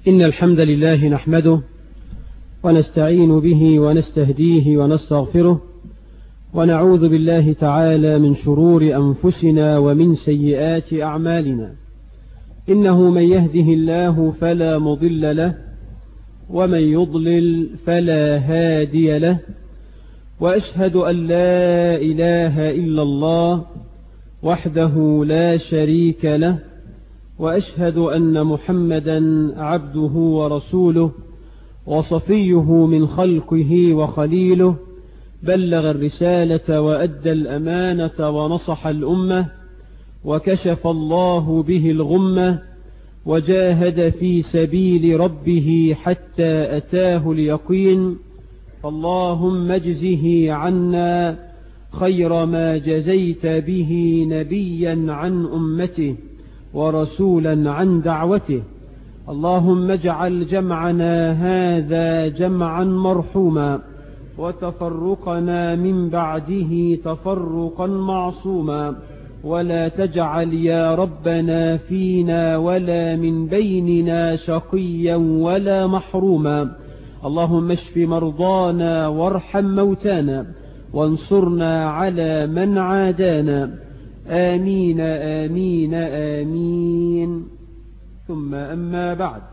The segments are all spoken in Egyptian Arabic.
إن الحمد لله نحمده ونستعين به ونستهديه ونستغفره ونعوذ بالله تعالى من شرور أنفسنا ومن سيئات أعمالنا إنه من يهده الله فلا مضل له ومن يضلل فلا هادي له وأشهد أن لا إله إلا الله وحده لا شريك له وأشهد أن محمدا عبده ورسوله وصفيه من خلقه وخليله بلغ الرسالة وأدى الأمانة ونصح الأمة وكشف الله به الغمة وجاهد في سبيل ربه حتى أتاه اليقين فاللهم اجزه عنا خير ما جزيت به نبيا عن أمته ورسولا عن دعوته اللهم اجعل جمعنا هذا جمعا مرحوما وتفرقنا من بعده تفرقا معصوما ولا تجعل يا ربنا فينا ولا من بيننا شقيا ولا محروما اللهم اشف مرضانا وارحم موتانا وانصرنا على من عادانا آمين آمين آمين ثم أما بعد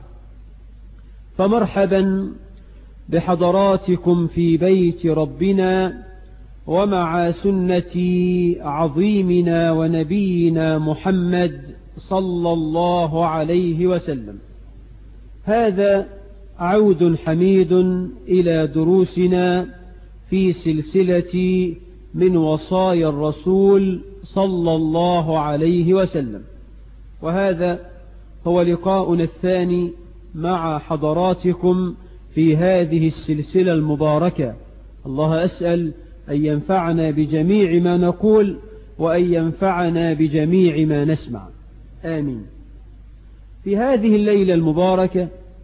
فمرحبا بحضراتكم في بيت ربنا ومع سنة عظيمنا ونبينا محمد صلى الله عليه وسلم هذا عود حميد إلى دروسنا في سلسلة من وصايا الرسول صلى الله عليه وسلم وهذا هو لقاؤنا الثاني مع حضراتكم في هذه السلسلة المباركة الله أسأل أن ينفعنا بجميع ما نقول وأن ينفعنا بجميع ما نسمع آمين في هذه الليلة المباركة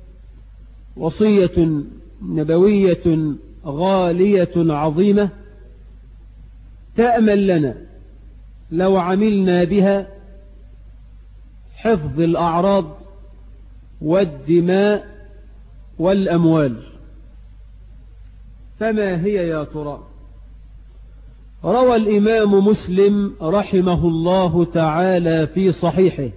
وصية نبوية غالية عظيمة تأمل لنا لو عملنا بها حفظ الأعراض والدماء والأموال فما هي يا ترى روى الإمام مسلم رحمه الله تعالى في صحيحه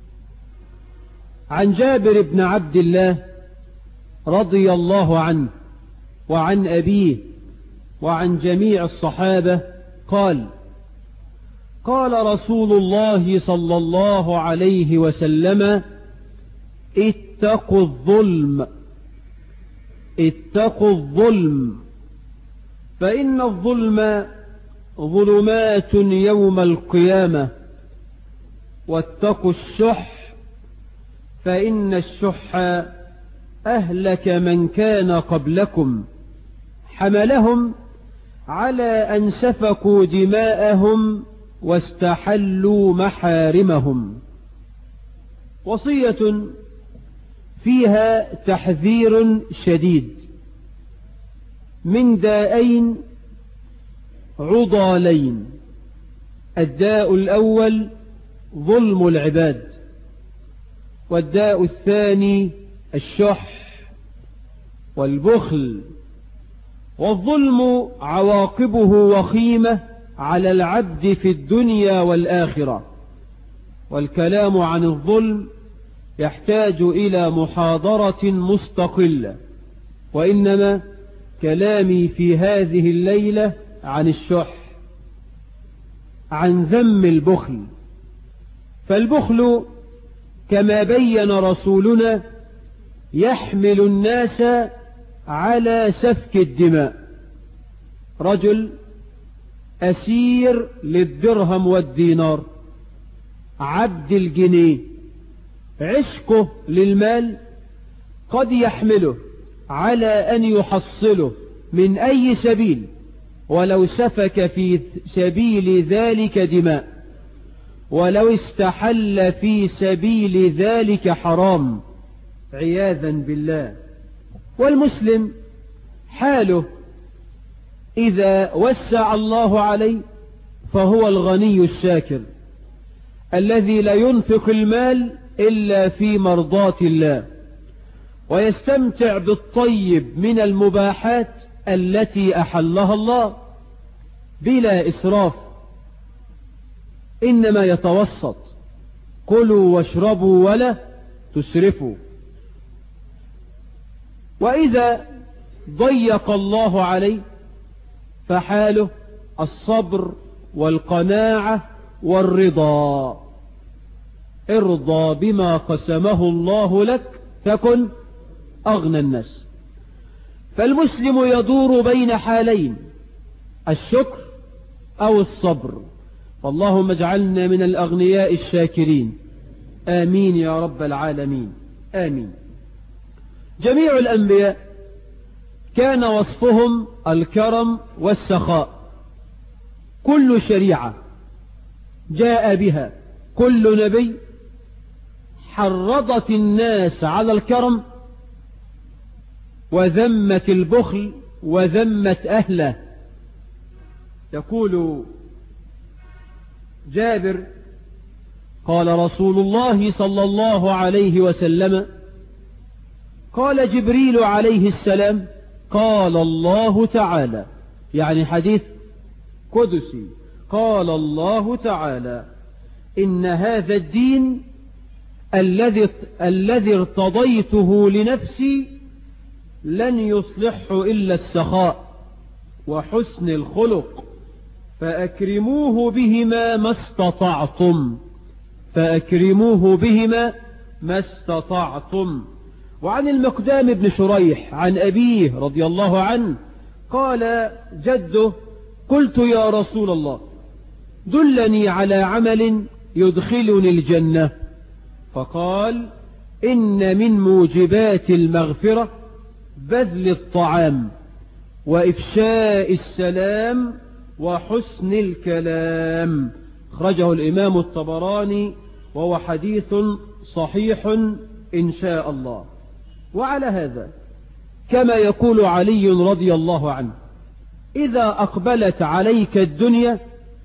عن جابر بن عبد الله رضي الله عنه وعن أبيه وعن جميع الصحابة قال قال رسول الله صلى الله عليه وسلم اتقوا الظلم اتقوا الظلم فإن الظلم ظلمات يوم القيامة واتقوا الشح فإن الشح أهلك من كان قبلكم حملهم على أن سفكوا دماءهم واستحلوا محارمهم وصية فيها تحذير شديد من دائين عضالين الداء الأول ظلم العباد والداء الثاني الشح والبخل والظلم عواقبه وخيمة على العبد في الدنيا والآخرة والكلام عن الظلم يحتاج إلى محاضرة مستقلة وإنما كلامي في هذه الليلة عن الشح عن ذم البخل فالبخل كما بين رسولنا يحمل الناس على سفك الدماء رجل أسير للدرهم والدينار عبد الجنيه عشقه للمال قد يحمله على أن يحصله من أي سبيل ولو سفك في سبيل ذلك دماء ولو استحل في سبيل ذلك حرام عياذا بالله والمسلم حاله إذا وسع الله عليه فهو الغني الشاكر الذي لا ينفق المال إلا في مرضاة الله ويستمتع بالطيب من المباحات التي أحلها الله بلا إسراف إنما يتوسط كلوا واشربوا ولا تسرفوا وإذا ضيق الله عليه فحاله الصبر والقناعة والرضا ارضى بما قسمه الله لك تكن أغنى الناس فالمسلم يدور بين حالين الشكر أو الصبر فاللهم اجعلنا من الأغنياء الشاكرين آمين يا رب العالمين آمين جميع الأنبياء كان وصفهم الكرم والسخاء كل شريعة جاء بها كل نبي حرضت الناس على الكرم وذمت البخل وذمت أهله يقول جابر قال رسول الله صلى الله عليه وسلم قال جبريل عليه السلام قال الله تعالى يعني حديث قدسي قال الله تعالى إن هذا الدين الذي الذي ارتضيته لنفسي لن يصلحه إلا السخاء وحسن الخلق فأكرموه بهما ما استطعتم فأكرموه بهما ما استطعتم وعن المقدام بن شريح عن أبيه رضي الله عنه قال جده قلت يا رسول الله دلني على عمل يدخلني الجنة فقال إن من موجبات المغفرة بذل الطعام وإفشاء السلام وحسن الكلام خرجه الإمام الطبراني وهو حديث صحيح إن شاء الله وعلى هذا كما يقول علي رضي الله عنه إذا أقبلت عليك الدنيا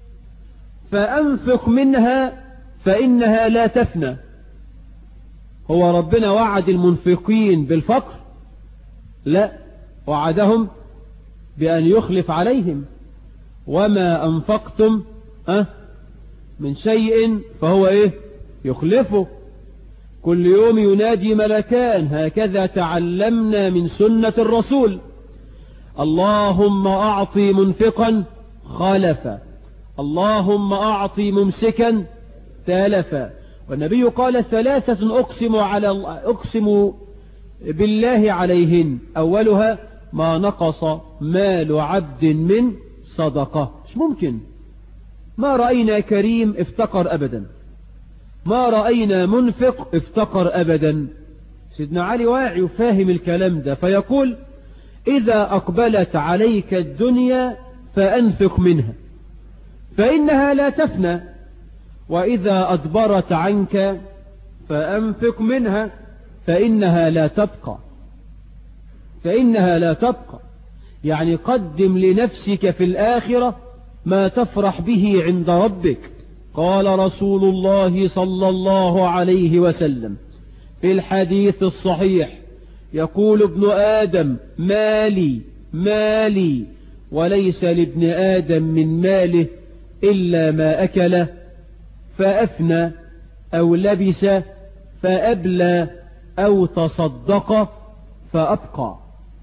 فأنفق منها فإنها لا تفنى هو ربنا وعد المنفقين بالفقر لا وعدهم بأن يخلف عليهم وما أنفقتم أه من شيء فهو إيه يخلفه كل يوم ينادي ملكان هكذا تعلمنا من سنة الرسول اللهم أعطي منفقا خلفا اللهم أعطي ممسكا تالفا والنبي قال ثلاثة أقسم, على أقسم بالله عليهن أولها ما نقص مال عبد من صدقة مش ممكن ما رأينا كريم افتقر أبدا ما رأينا منفق افتقر أبدا سيدنا علي واعي وفاهم الكلام ده فيقول إذا أقبلت عليك الدنيا فأنفق منها فإنها لا تفنى وإذا أدبرت عنك فأنفق منها فإنها لا تبقى فإنها لا تبقى يعني قدم لنفسك في الآخرة ما تفرح به عند ربك قال رسول الله صلى الله عليه وسلم في الحديث الصحيح يقول ابن آدم مالي مالي وليس لابن آدم من ماله إلا ما أكل فأفنى أو لبس فأبلى أو تصدق فأبقى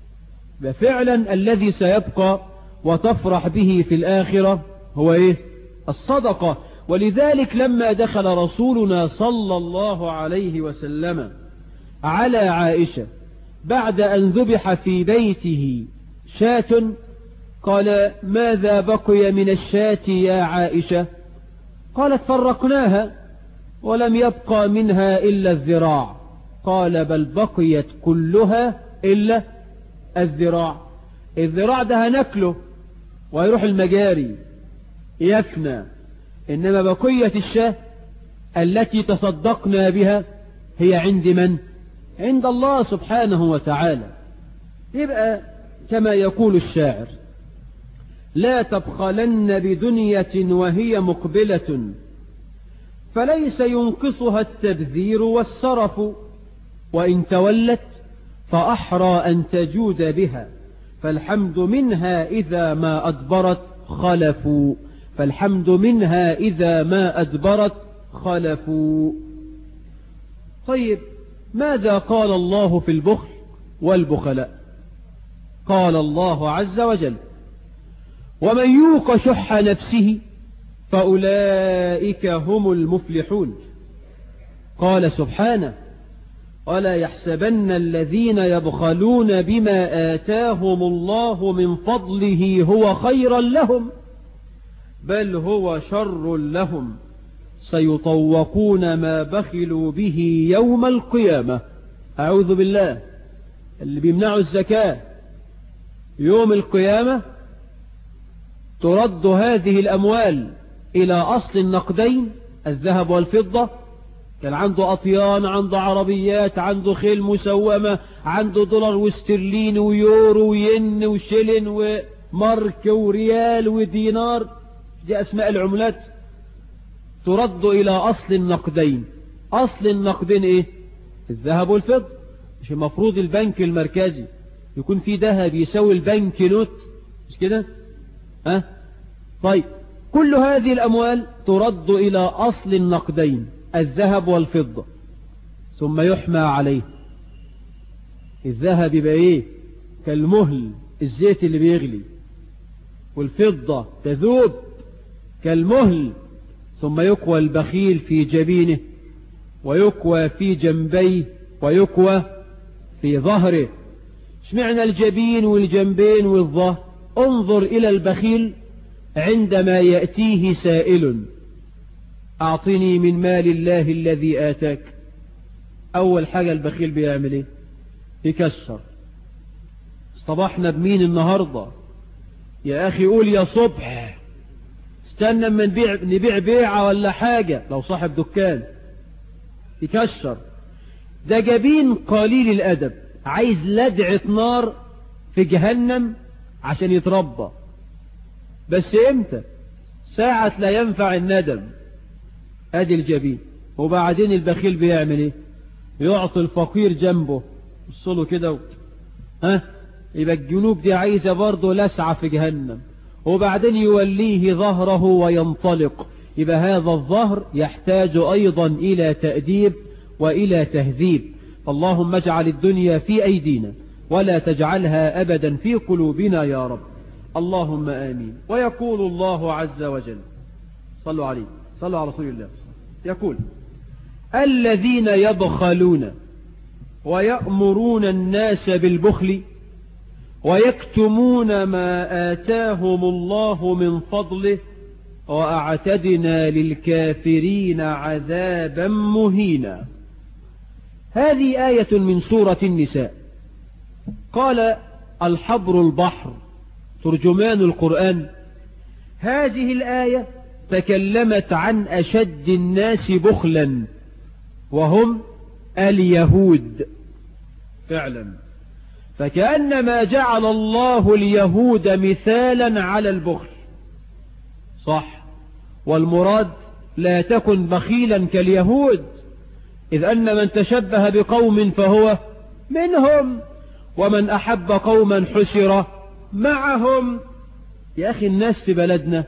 ففعلا الذي سيبقى وتفرح به في الآخرة هو إيه الصدقة ولذلك لما دخل رسولنا صلى الله عليه وسلم على عائشة بعد أن ذبح في بيته شاة قال ماذا بقي من الشاة يا عائشة قالت فرقناها ولم يبقى منها إلا الذراع قال بل بقيت كلها إلا الذراع الذراع ده هناكله ويروح المجاري يفنى إنما بقية الشاه التي تصدقنا بها هي عند من عند الله سبحانه وتعالى يبقى كما يقول الشاعر لا تبخلن بدنية وهي مقبلة فليس ينقصها التبذير والسرف وإن تولت فأحرى أن تجود بها فالحمد منها إذا ما أدبرت خلفوا فالحمد منها إذا ما أدبرت خلفوا طيب ماذا قال الله في البخل والبخلاء قال الله عز وجل ومن يوق شح نفسه فأولئك هم المفلحون قال سبحانه ولا يحسبن الذين يبخلون بما آتاهم الله من فضله هو خيرا لهم بل هو شر لهم سيطوقون ما بخلوا به يوم القيامة أعوذ بالله اللي بيمنعوا الزكاة يوم القيامة ترد هذه الأموال إلى أصل النقدين الذهب والفضة كان عنده أطيان عنده عربيات عنده خيل مسومة عنده دولار واسترلين ويورو وين وشلن ومارك وريال ودينار دي أسماء العملات ترد إلى أصل النقدين أصل النقدين إيه الذهب والفضة مش المفروض البنك المركزي يكون في ذهب يساوي البنك نوت مش كده ها طيب كل هذه الأموال ترد إلى أصل النقدين الذهب والفضة ثم يحمى عليه الذهب يبقى ايه كالمهل الزيت اللي بيغلي والفضة تذوب كالمهل ثم يكوى البخيل في جبينه ويكوى في جنبيه ويكوى في ظهره اشمعنى الجبين والجنبين والظهر انظر إلى البخيل عندما يأتيه سائل أعطني من مال الله الذي آتاك أول حاجة البخيل بيعمل إيه يكسر اصطبحنا بمين النهاردة يا أخي قول يا صبح استنى من نبيع, نبيع بيعة ولا حاجة لو صاحب دكان يكسر ده جبين قليل الأدب عايز لدعة نار في جهنم عشان يتربى بس امتى ساعة لا ينفع الندم ادي الجبين وبعدين البخيل بيعمل ايه يعطي الفقير جنبه وصله كده و... ها يبقى الجنوب دي عايزة برضه لسعة في جهنم وبعدين يوليه ظهره وينطلق يبقى هذا الظهر يحتاج أيضا إلى تأديب وإلى تهذيب اللهم اجعل الدنيا في أيدينا ولا تجعلها أبدا في قلوبنا يا رب اللهم آمين ويقول الله عز وجل صلوا عليه صلوا على رسول الله يقول الذين يبخلون ويأمرون الناس بالبخل ويكتمون ما آتاهم الله من فضله وأعتدنا للكافرين عذابا مهينا هذه آية من سورة النساء قال الحبر البحر ترجمان القرآن هذه الآية تكلمت عن أشد الناس بخلا وهم اليهود فعلا فكأنما جعل الله اليهود مثالا على البخل صح والمراد لا تكن بخيلا كاليهود إذ أن من تشبه بقوم فهو منهم ومن أحب قوما حشر معهم يا أخي الناس في بلدنا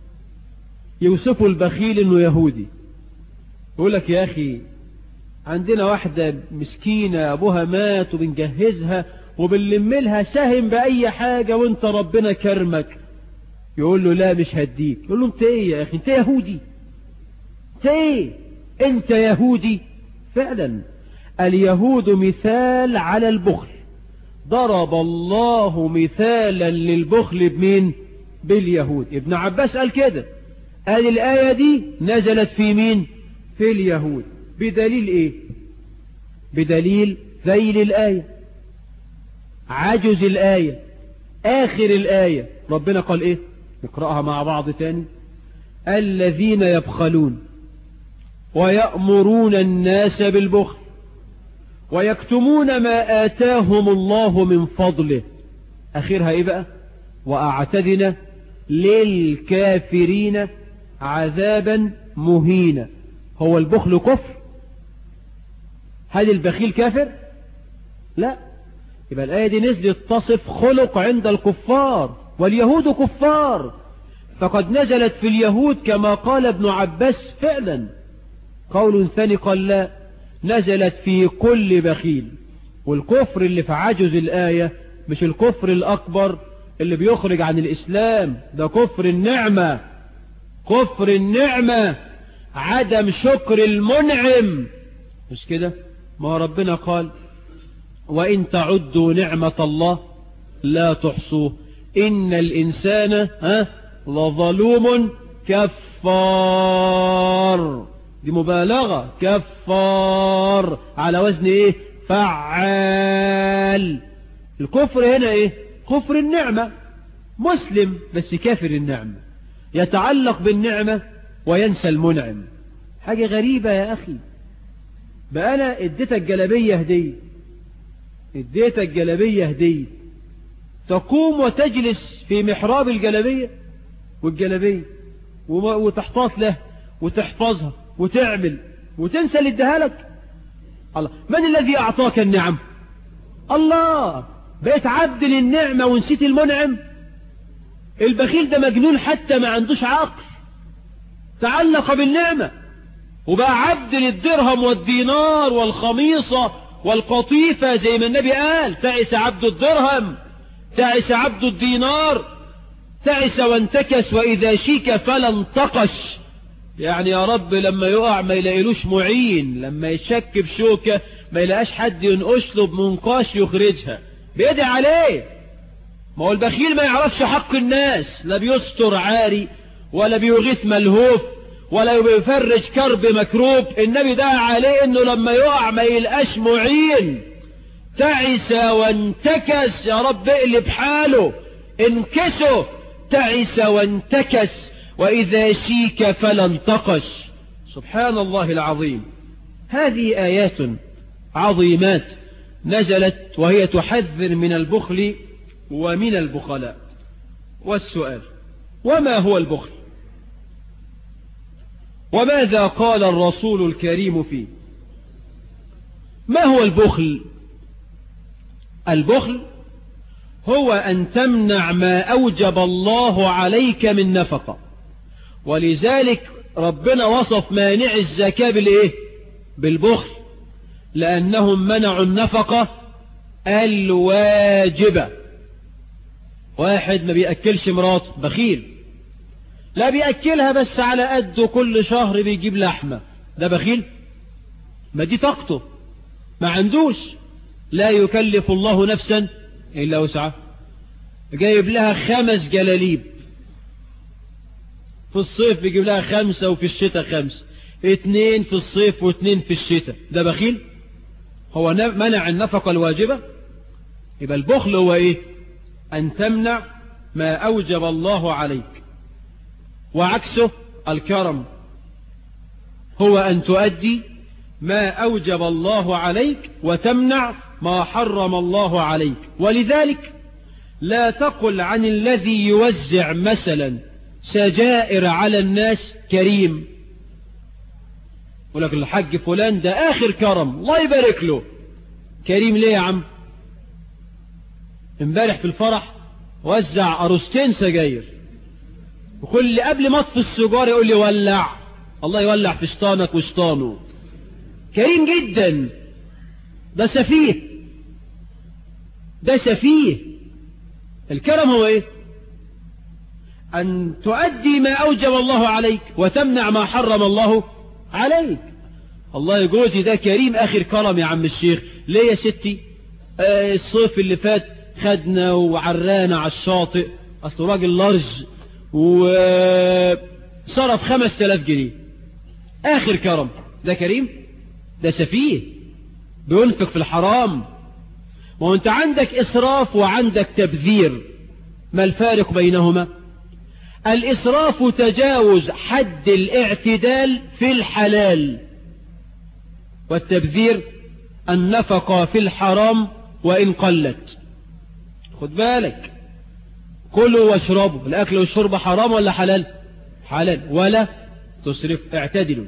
يوصفوا البخيل انه يهودي يقول لك يا اخي عندنا واحدة مسكينة ابوها مات وبنجهزها وبنلم لها سهم بأي حاجة وانت ربنا كرمك يقول له لا مش هديك يقول له انت ايه يا اخي انت يهودي انت ايه انت يهودي فعلا اليهود مثال على البخل ضرب الله مثالا للبخل بمين باليهود ابن عباس قال كده قال الآية دي نزلت في مين في اليهود بدليل ايه بدليل ذيل الآية عجز الآية آخر الآية ربنا قال ايه نقرأها مع بعض تاني الذين يبخلون ويأمرون الناس بالبخل ويكتمون ما آتاهم الله من فضله أخيرها إيه بقى وأعتدنا للكافرين عذابا مهينا هو البخل كفر هل البخيل كافر لا يبقى الآية دي نزلت تصف خلق عند الكفار واليهود كفار فقد نزلت في اليهود كما قال ابن عباس فعلا قول ثاني قال لا نزلت في كل بخيل والكفر اللي في عجز الآية مش الكفر الأكبر اللي بيخرج عن الإسلام ده كفر النعمة كفر النعمة عدم شكر المنعم مش كده ما ربنا قال وإن تعدوا نعمة الله لا تحصوه إن الإنسان ها لظلوم كفار دي مبالغة كفار على وزن ايه فعال الكفر هنا ايه كفر النعمة مسلم بس كافر النعمة يتعلق بالنعمة وينسى المنعم حاجة غريبة يا أخي بقى أنا اديتك جلبية هدية اديتك جلبية هدية تقوم وتجلس في محراب الجلبية والجلبية وتحتاط له وتحفظها وتعمل وتنسى اللي اداها لك الله من الذي أعطاك النعم الله بقيت عبد للنعمة ونسيت المنعم البخيل ده مجنون حتى ما عندوش عقل تعلق بالنعمة وبقى عبد للدرهم والدينار والخميصة والقطيفة زي ما النبي قال تعس عبد الدرهم تعس عبد الدينار تعس وانتكس وإذا شيك فلا انتقش يعني يا رب لما يقع ما يلاقيلوش معين لما يتشك بشوكة ما يلاقاش حد ينقش له بمنقاش يخرجها بيدعي عليه ما هو البخيل ما يعرفش حق الناس لا بيستر عاري ولا بيغيث ملهوف ولا بيفرج كرب مكروب النبي دعا عليه انه لما يقع ما يلقاش معين تعس وانتكس يا رب اقلب حاله انكسه تعس وانتكس وإذا شيك فلا انتقش سبحان الله العظيم هذه آيات عظيمات نزلت وهي تحذر من البخل ومن البخلاء والسؤال وما هو البخل وماذا قال الرسول الكريم فيه ما هو البخل البخل هو أن تمنع ما أوجب الله عليك من نفقة ولذلك ربنا وصف مانع الزكاة بالإيه بالبخل لأنهم منعوا النفقة الواجبة واحد ما بيأكلش مراته بخيل لا بيأكلها بس على قده كل شهر بيجيب لحمة ده بخيل ما دي طاقته ما عندوش لا يكلف الله نفسا إلا وسعها جايب لها خمس جلاليب في الصيف بيجيب لها خمسة وفي الشتاء خمسة اتنين في الصيف واتنين في الشتاء ده بخيل هو منع النفقة الواجبة يبقى البخل هو ايه ان تمنع ما اوجب الله عليك وعكسه الكرم هو ان تؤدي ما اوجب الله عليك وتمنع ما حرم الله عليك ولذلك لا تقل عن الذي يوزع مثلا سجائر على الناس كريم يقول لك الحج فلان ده آخر كرم الله يبارك له كريم ليه يا عم امبارح في الفرح وزع أرستين سجاير وكل قبل ما اطفي السجار يقول لي ولع الله يولع في شطانك وشطانه كريم جدا ده سفيه ده سفيه الكرم هو ايه أن تؤدي ما أوجب الله عليك وتمنع ما حرم الله عليك الله يجوزي ده كريم آخر كرم يا عم الشيخ ليه يا ستي آه الصيف اللي فات خدنا وعرانا على الشاطئ أصله راجل لارج وصرف خمس تلاف جنيه آخر كرم ده كريم ده سفيه بينفق في الحرام ما هو انت عندك إسراف وعندك تبذير ما الفارق بينهما الإسراف تجاوز حد الاعتدال في الحلال والتبذير النفقة في الحرام وإن قلت خد بالك كلوا واشربوا الأكل والشرب حرام ولا حلال حلال ولا تسرف اعتدلوا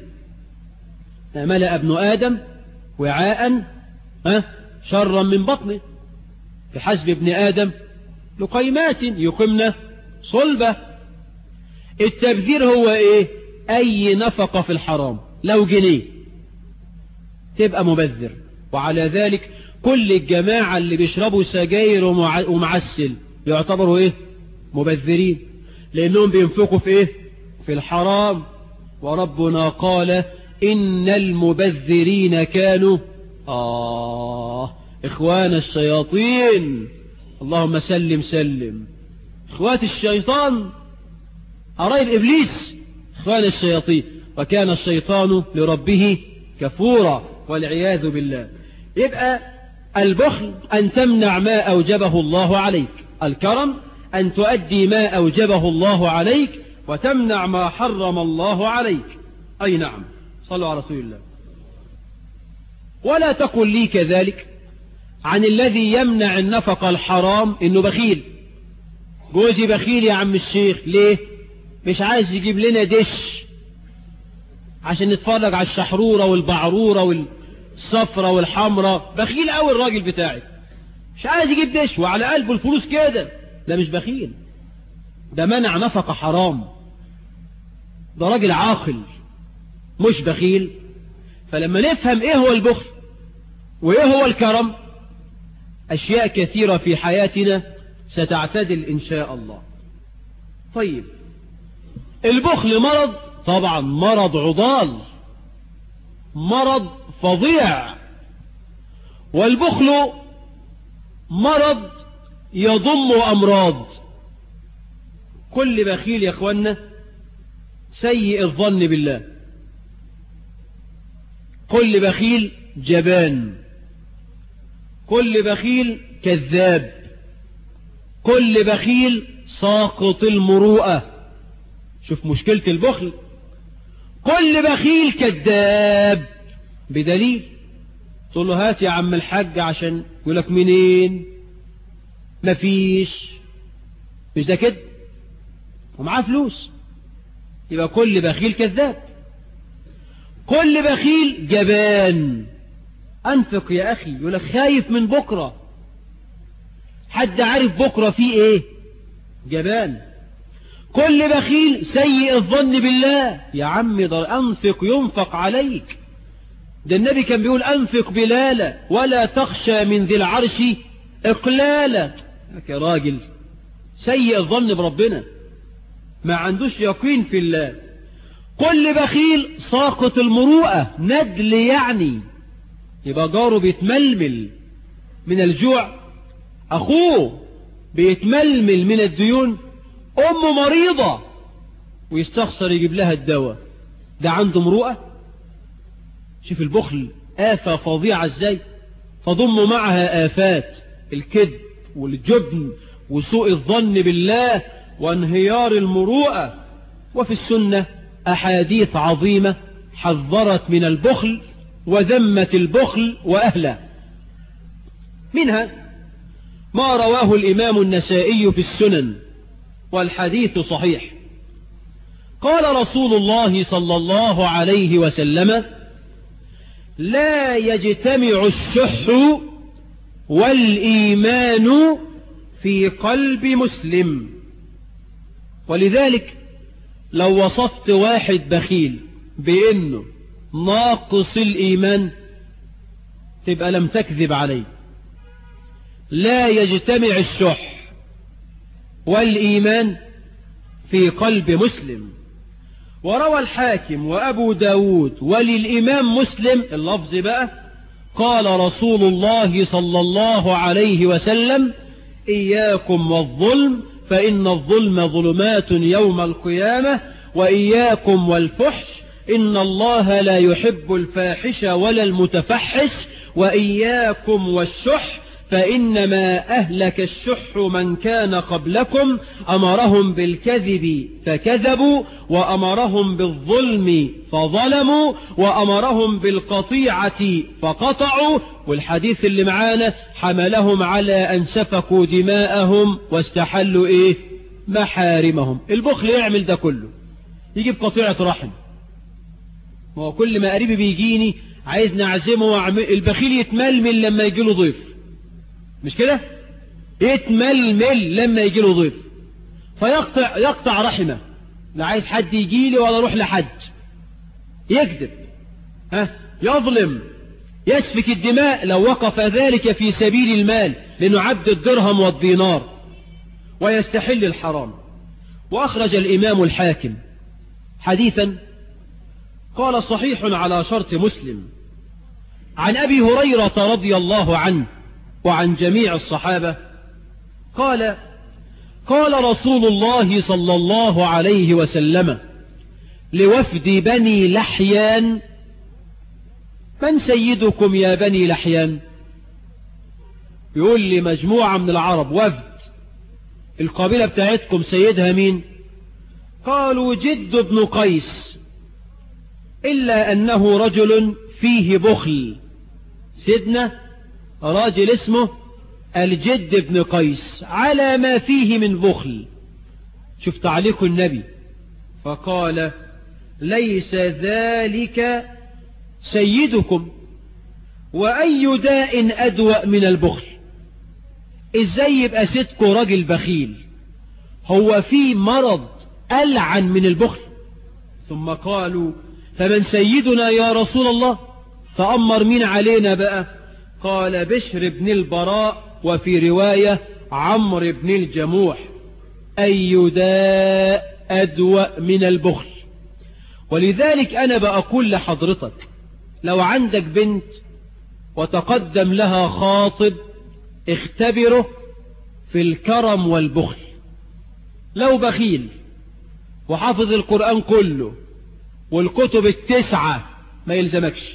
ملأ ابن آدم وعاء ها شرا من بطنه في حسب ابن آدم لقيمات يقمن صلبة التبذير هو ايه اي نفقة في الحرام لو جنيه تبقى مبذر وعلى ذلك كل الجماعة اللي بيشربوا سجاير ومعسل يعتبروا ايه مبذرين لانهم بينفقوا في ايه في الحرام وربنا قال ان المبذرين كانوا آه إخوان الشياطين اللهم سلم سلم إخوات الشيطان قرايب إبليس إخوان الشياطين وكان الشيطان لربه كفورا والعياذ بالله يبقى البخل أن تمنع ما أوجبه الله عليك الكرم أن تؤدي ما أوجبه الله عليك وتمنع ما حرم الله عليك أي نعم صلوا على رسول الله ولا تقل لي كذلك عن الذي يمنع النفقة الحرام انه بخيل جوزي بخيل يا عم الشيخ ليه مش عايز يجيب لنا دش عشان نتفرج على الشحرورة والبعرورة والصفرة والحمرة بخيل قوي الراجل بتاعي مش عايز يجيب دش وعلى قلبه الفلوس كده ده مش بخيل ده منع نفقة حرام ده راجل عاقل مش بخيل فلما نفهم ايه هو البخل وايه هو الكرم اشياء كثيرة في حياتنا ستعتدل ان شاء الله طيب البخل مرض طبعا مرض عضال مرض فظيع والبخل مرض يضم أمراض كل بخيل يا أخوانا سيء الظن بالله كل بخيل جبان كل بخيل كذاب كل بخيل ساقط المروءة شوف مشكلة البخل كل بخيل كذاب بدليل تقول له هات يا عم الحاج عشان يقول لك منين مفيش مش ده كده ومعاه فلوس يبقى كل بخيل كذاب كل بخيل جبان أنفق يا أخي يقول لك خايف من بكرة حد عارف بكرة فيه إيه جبان كل بخيل سيء الظن بالله يا عم ده أنفق ينفق عليك ده النبي كان بيقول أنفق بلالا ولا تخشى من ذي العرش إقلالا يا راجل سيء الظن بربنا ما عندوش يقين في الله كل بخيل ساقط المروءة ندل يعني يبقى جاره بيتململ من الجوع أخوه بيتململ من الديون أمه مريضة ويستخسر يجيب لها الدواء ده عنده مروءة شوف البخل آفة فظيعة ازاي تضم معها آفات الكذب والجبن وسوء الظن بالله وانهيار المروءة وفي السنة أحاديث عظيمة حذرت من البخل وذمت البخل وأهله منها ما رواه الإمام النسائي في السنن والحديث صحيح قال رسول الله صلى الله عليه وسلم لا يجتمع الشح والإيمان في قلب مسلم ولذلك لو وصفت واحد بخيل بأنه ناقص الإيمان تبقى لم تكذب عليه لا يجتمع الشح والإيمان في قلب مسلم وروى الحاكم وأبو داود وللإمام مسلم اللفظ بقى قال رسول الله صلى الله عليه وسلم إياكم والظلم فإن الظلم ظلمات يوم القيامة وإياكم والفحش إن الله لا يحب الفاحش ولا المتفحش وإياكم والشح فإنما أهلك الشح من كان قبلكم أمرهم بالكذب فكذبوا وأمرهم بالظلم فظلموا وأمرهم بالقطيعة فقطعوا والحديث اللي معانا حملهم على أن سفكوا دماءهم واستحلوا إيه محارمهم البخل يعمل ده كله يجيب قطيعة رحم هو كل ما قريبي بيجيني عايز نعزمه البخيل يتململ لما يجي له ضيف مش كده يتململ لما يجي له ضيف فيقطع يقطع رحمه لا عايز حد يجي لي ولا اروح لحد يكذب ها يظلم يسفك الدماء لو وقف ذلك في سبيل المال لأنه عبد الدرهم والدينار ويستحل الحرام وأخرج الإمام الحاكم حديثا قال صحيح على شرط مسلم عن أبي هريرة رضي الله عنه وعن جميع الصحابة قال قال رسول الله صلى الله عليه وسلم لوفد بني لحيان من سيدكم يا بني لحيان يقول لي مجموعة من العرب وفد القبيلة بتاعتكم سيدها مين قالوا جد بن قيس إلا أنه رجل فيه بخل سيدنا راجل اسمه الجد بن قيس على ما فيه من بخل شوف تعليق النبي فقال ليس ذلك سيدكم وأي داء أدوأ من البخل إزاي يبقى سيدكم راجل بخيل هو في مرض ألعن من البخل ثم قالوا فمن سيدنا يا رسول الله فأمر مين علينا بقى قال بشر بن البراء وفي رواية عمرو بن الجموح أي داء أدوأ من البخل ولذلك أنا بقول لحضرتك لو عندك بنت وتقدم لها خاطب اختبره في الكرم والبخل لو بخيل وحافظ القرآن كله والكتب التسعة ما يلزمكش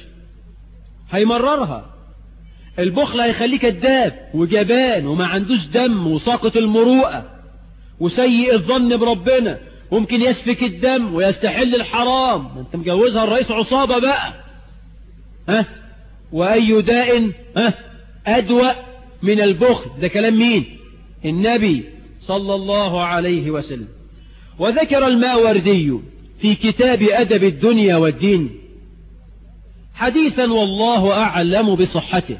هيمررها البخل هيخليه كذاب وجبان وما عندوش دم وساقط المروءة وسيء الظن بربنا ممكن يسفك الدم ويستحل الحرام انت مجوزها الرئيس عصابة بقى ها وأي داء ها أدوأ من البخل ده كلام مين النبي صلى الله عليه وسلم وذكر الماوردي في كتاب أدب الدنيا والدين حديثا والله أعلم بصحته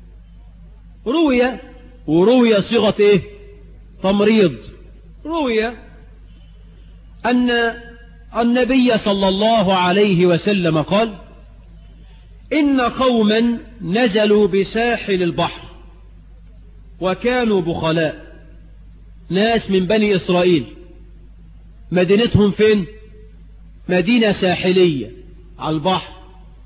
روي وروي صيغة إيه تمريض روي أن النبي صلى الله عليه وسلم قال إن قوما نزلوا بساحل البحر وكانوا بخلاء ناس من بني إسرائيل مدينتهم فين مدينة ساحلية على البحر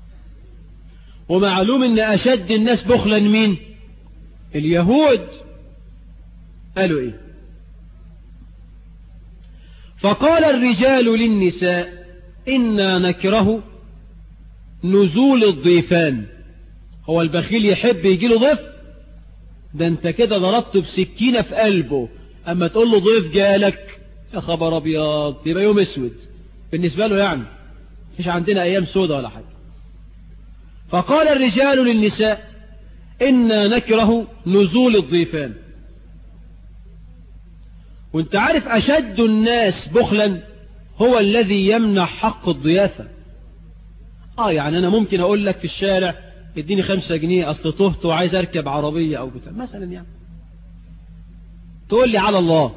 ومعلوم ان اشد الناس بخلا مين اليهود قالوا ايه فقال الرجال للنساء إنا نكره نزول الضيفان هو البخيل يحب يجي له ضيف ده انت كده ضربته بسكينة في قلبه اما تقول له ضيف جالك يا خبر ابيض يبقى يوم اسود بالنسبة له يعني مفيش عندنا ايام سودة ولا حاجة فقال الرجال للنساء إنا نكره نزول الضيفان وانت عارف أشد الناس بخلا هو الذي يمنع حق الضيافة اه يعني انا ممكن اقول لك في الشارع اديني خمسة جنيه اصل تهت وعايز اركب عربية او بتاع مثلا يعني تقول لي على الله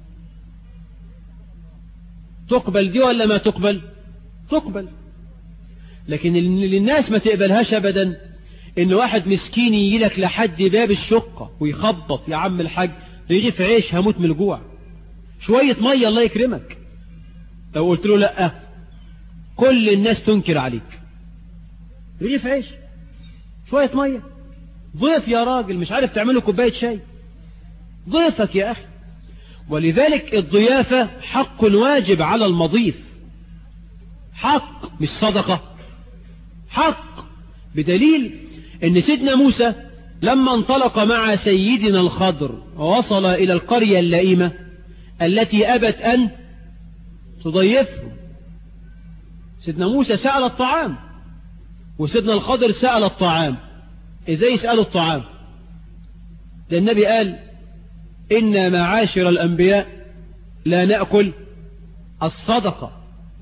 تقبل دي ولا ما تقبل تقبل لكن اللي الناس ما تقبلهاش ابدا ان واحد مسكين يجي لك لحد باب الشقة ويخبط يا عم الحاج يجي في عيش هموت من الجوع شوية مية الله يكرمك لو قلت له لا كل الناس تنكر عليك يجي في عيش شوية مية ضيف يا راجل مش عارف تعمله كوباية شاي ضيفك يا أخي ولذلك الضيافة حق واجب على المضيف حق مش صدقة حق بدليل ان سيدنا موسى لما انطلق مع سيدنا الخضر ووصل إلى القرية اللئيمة التي أبت أن تضيفه سيدنا موسى سأل الطعام وسيدنا الخضر سأل الطعام ازاي يسألوا الطعام ده النبي قال إنا معاشر الأنبياء لا نأكل الصدقة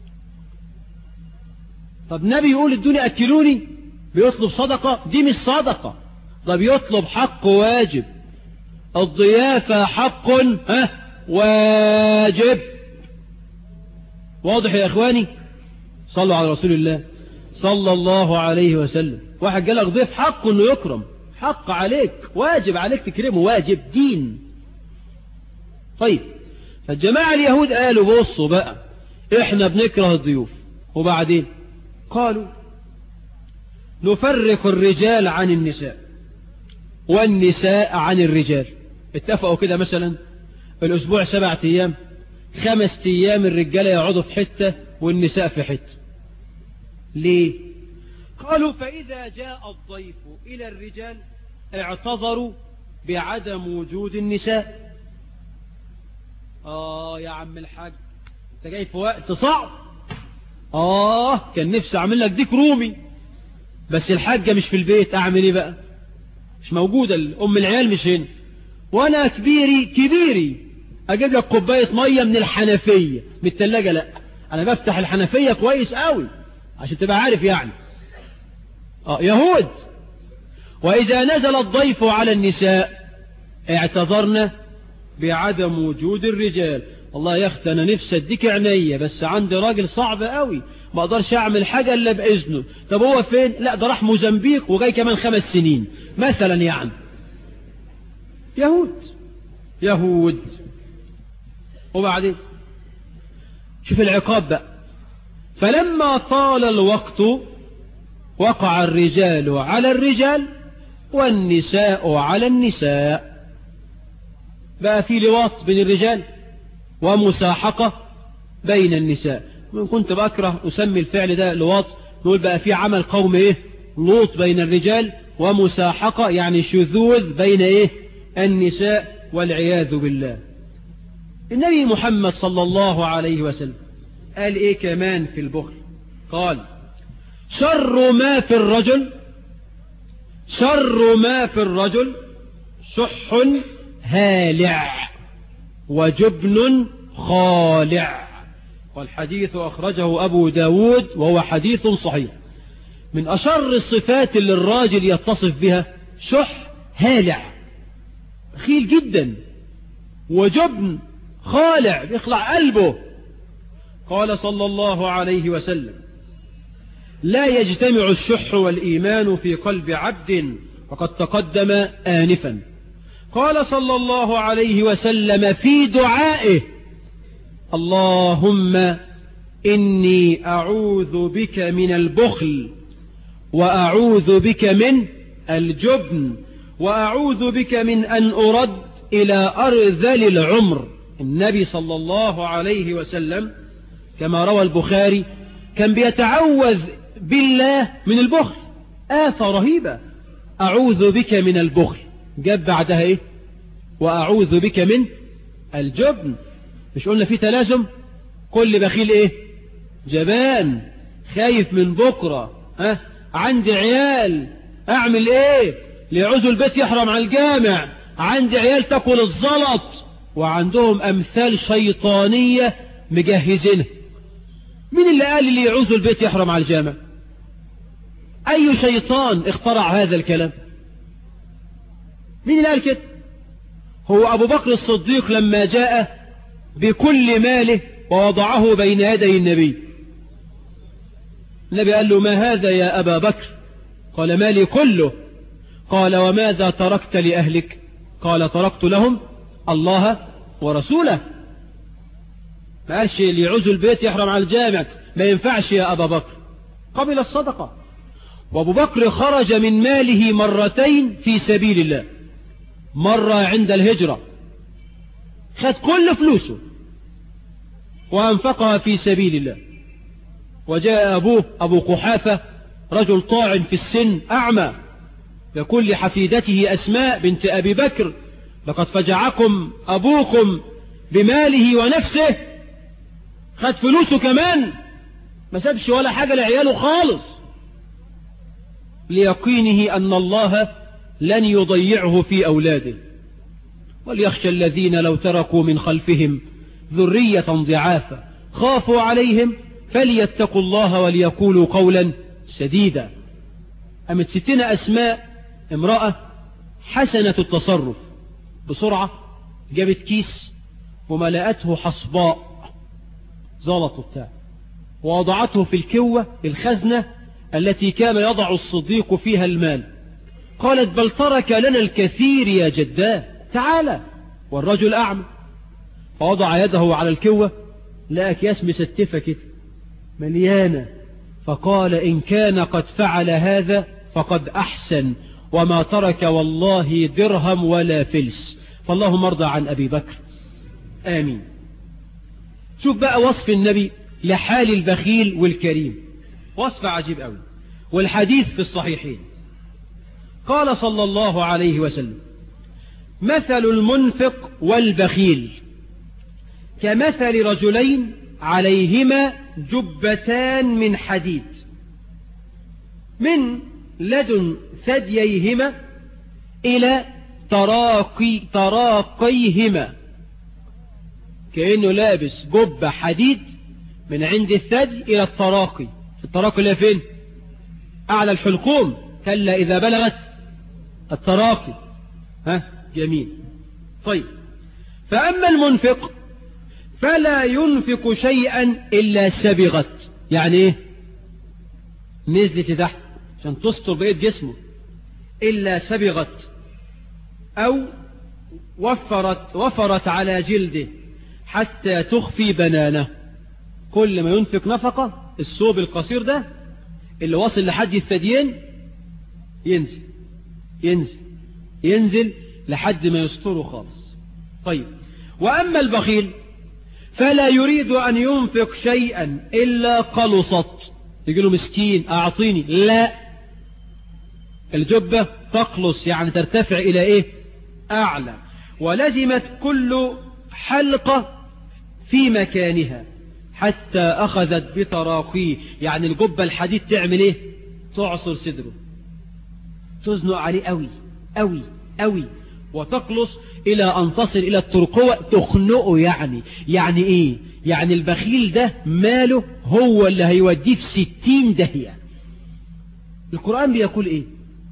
طب نبي يقول الدنيا أكلوني بيطلب صدقة دي مش صدقة ده بيطلب حق واجب الضيافة حق ها واجب واضح يا إخواني صلوا على رسول الله صلى الله عليه وسلم واحد قال لك ضيف حق انه يكرم حق عليك واجب عليك تكرمه واجب دين طيب فالجماعة اليهود قالوا بصوا بقى احنا بنكره الضيوف وبعدين قالوا نفرق الرجال عن النساء والنساء عن الرجال اتفقوا كده مثلا الاسبوع سبعة ايام خمس ايام الرجالة يقعدوا في حتة والنساء في حتة ليه قالوا فإذا جاء الضيف إلى الرجال اعتذروا بعدم وجود النساء آه يا عم الحاج انت جاي في وقت صعب آه كان نفسي أعمل لك ديك رومي بس الحاجة مش في البيت أعمل إيه بقى مش موجودة أم العيال مش هنا وأنا كبيري كبيري أجيب لك كوباية مية من الحنفية من التلاجة لا أنا بفتح الحنفية كويس قوي عشان تبقى عارف يعني آه يهود وإذا نزل الضيف على النساء اعتذرنا بعدم وجود الرجال والله يا اخت انا نفسي اديك عينيا بس عندي راجل صعب قوي ما اقدرش اعمل حاجة الا باذنه طب هو فين لا ده راح موزمبيق وجاي كمان خمس سنين مثلا يعني يهود يهود وبعدين شوف العقاب بقى فلما طال الوقت وقع الرجال على الرجال والنساء على النساء بقى في لواط بين الرجال ومساحقة بين النساء من كنت بكره أسمي الفعل ده لواط نقول بقى في عمل قوم إيه لوط بين الرجال ومساحقة يعني شذوذ بين إيه النساء والعياذ بالله النبي محمد صلى الله عليه وسلم قال إيه كمان في البخل قال شر ما في الرجل شر ما في الرجل شح هالع وجبن خالع والحديث أخرجه أبو داود وهو حديث صحيح من أشر الصفات اللي الراجل يتصف بها شح هالع بخيل جدا وجبن خالع بيخلع قلبه قال صلى الله عليه وسلم لا يجتمع الشح والإيمان في قلب عبد وقد تقدم آنفا قال صلى الله عليه وسلم في دعائه اللهم إني أعوذ بك من البخل وأعوذ بك من الجبن وأعوذ بك من أن أرد إلى أرذل العمر النبي صلى الله عليه وسلم كما روى البخاري كان بيتعوذ بالله من البخل آفة رهيبة أعوذ بك من البخل جاب بعدها إيه وأعوذ بك من الجبن مش قلنا في تلازم كل بخيل إيه جبان خايف من بكرة ها عندي عيال أعمل إيه ليعوزوا البيت يحرم على الجامع عندي عيال تاكل الزلط وعندهم أمثال شيطانية مجهزينها مين اللي قال اللي يعوزوا البيت يحرم على الجامع أي شيطان اخترع هذا الكلام مين اللي قال كده هو أبو بكر الصديق لما جاء بكل ماله ووضعه بين يدي النبي النبي قال له ما هذا يا أبا بكر قال مالي كله قال وماذا تركت لأهلك قال تركت لهم الله ورسوله ما قالش اللي يعوز البيت يحرم على الجامع ما ينفعش يا أبا بكر قبل الصدقة وابو بكر خرج من ماله مرتين في سبيل الله مرة عند الهجرة خد كل فلوسه وأنفقها في سبيل الله وجاء أبوه أبو قحافة رجل طاعن في السن أعمى يقول لحفيدته أسماء بنت أبي بكر لقد فجعكم أبوكم بماله ونفسه خد فلوسه كمان ما سابش ولا حاجة لعياله خالص ليقينه أن الله لن يضيعه في أولاده وليخشى الذين لو تركوا من خلفهم ذرية ضعافا خافوا عليهم فليتقوا الله وليقولوا قولا سديدا أمت ستنا أسماء امرأة حسنة التصرف بسرعة جابت كيس وملأته حصباء زلط بتاع ووضعته في الكوة الخزنة التي كان يضع الصديق فيها المال قالت بل ترك لنا الكثير يا جداه تعالى والرجل أعمى فوضع يده على الكوة لا أكياس مستفة كده مليانة فقال إن كان قد فعل هذا فقد أحسن وما ترك والله درهم ولا فلس فاللهم ارضى عن أبي بكر آمين شوف بقى وصف النبي لحال البخيل والكريم وصف عجيب قوي والحديث في الصحيحين قال صلى الله عليه وسلم مثل المنفق والبخيل كمثل رجلين عليهما جبتان من حديد من لدن ثدييهما إلى تراقي تراقيهما كأنه لابس جبة حديد من عند الثدي إلى التراقي التراقي اللي فين أعلى الحلقوم كلا إذا بلغت التراقي ها جميل طيب فأما المنفق فلا ينفق شيئا إلا سبغت يعني ايه نزلت تحت عشان تستر بقية جسمه إلا سبغت أو وفرت, وفرت على جلده حتى تخفي بنانه كل ما ينفق نفقة الثوب القصير ده اللي واصل لحد الثديين ينزل ينزل ينزل لحد ما يستره خالص طيب وأما البخيل فلا يريد أن ينفق شيئا إلا قلصت يقول له مسكين أعطيني لا الجبة تقلص يعني ترتفع إلى إيه أعلى ولزمت كل حلقة في مكانها حتى أخذت بتراقيه يعني الجبة الحديد تعمل إيه تعصر صدره تزنق عليه قوي قوي قوي وتقلص إلى أن تصل إلى الترقوة تخنقه يعني يعني إيه يعني البخيل ده ماله هو اللي هيوديه في ستين دهية القرآن بيقول إيه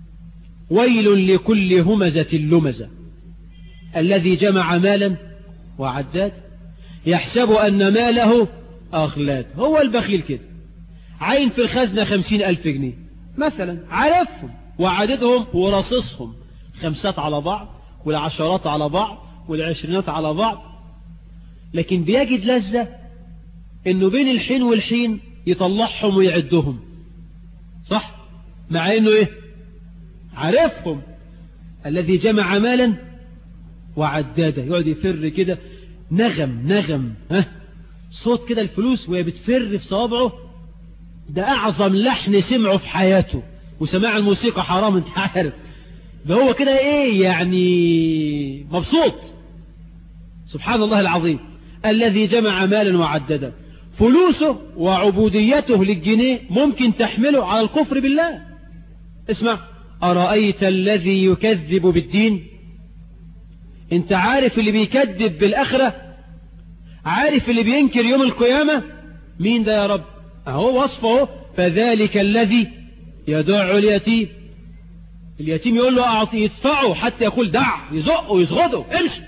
ويل لكل همزة لمزة الذي جمع مالا وعداد يحسب أن ماله أخلاد هو البخيل كده عين في الخزنة خمسين ألف جنيه مثلا عرفهم وعددهم ورصصهم خمسات على بعض والعشرات على بعض والعشرينات على بعض لكن بيجد لذة انه بين الحين والحين يطلعهم ويعدهم صح مع انه ايه عارفهم الذي جمع مالا وعداده يقعد يفر كده نغم نغم ها صوت كده الفلوس وهي بتفر في صوابعه ده اعظم لحن سمعه في حياته وسماع الموسيقى حرام انت عارف ده هو كده ايه يعني مبسوط سبحان الله العظيم الذي جمع مالا وعدده فلوسه وعبوديته للجنيه ممكن تحمله على الكفر بالله اسمع أرأيت الذي يكذب بالدين انت عارف اللي بيكذب بالآخرة عارف اللي بينكر يوم القيامة مين ده يا رب اهو وصفه فذلك الذي يدع اليتيم اليتيم يقول له أعطي يدفعه حتى يقول دع يزقه يزغده امشي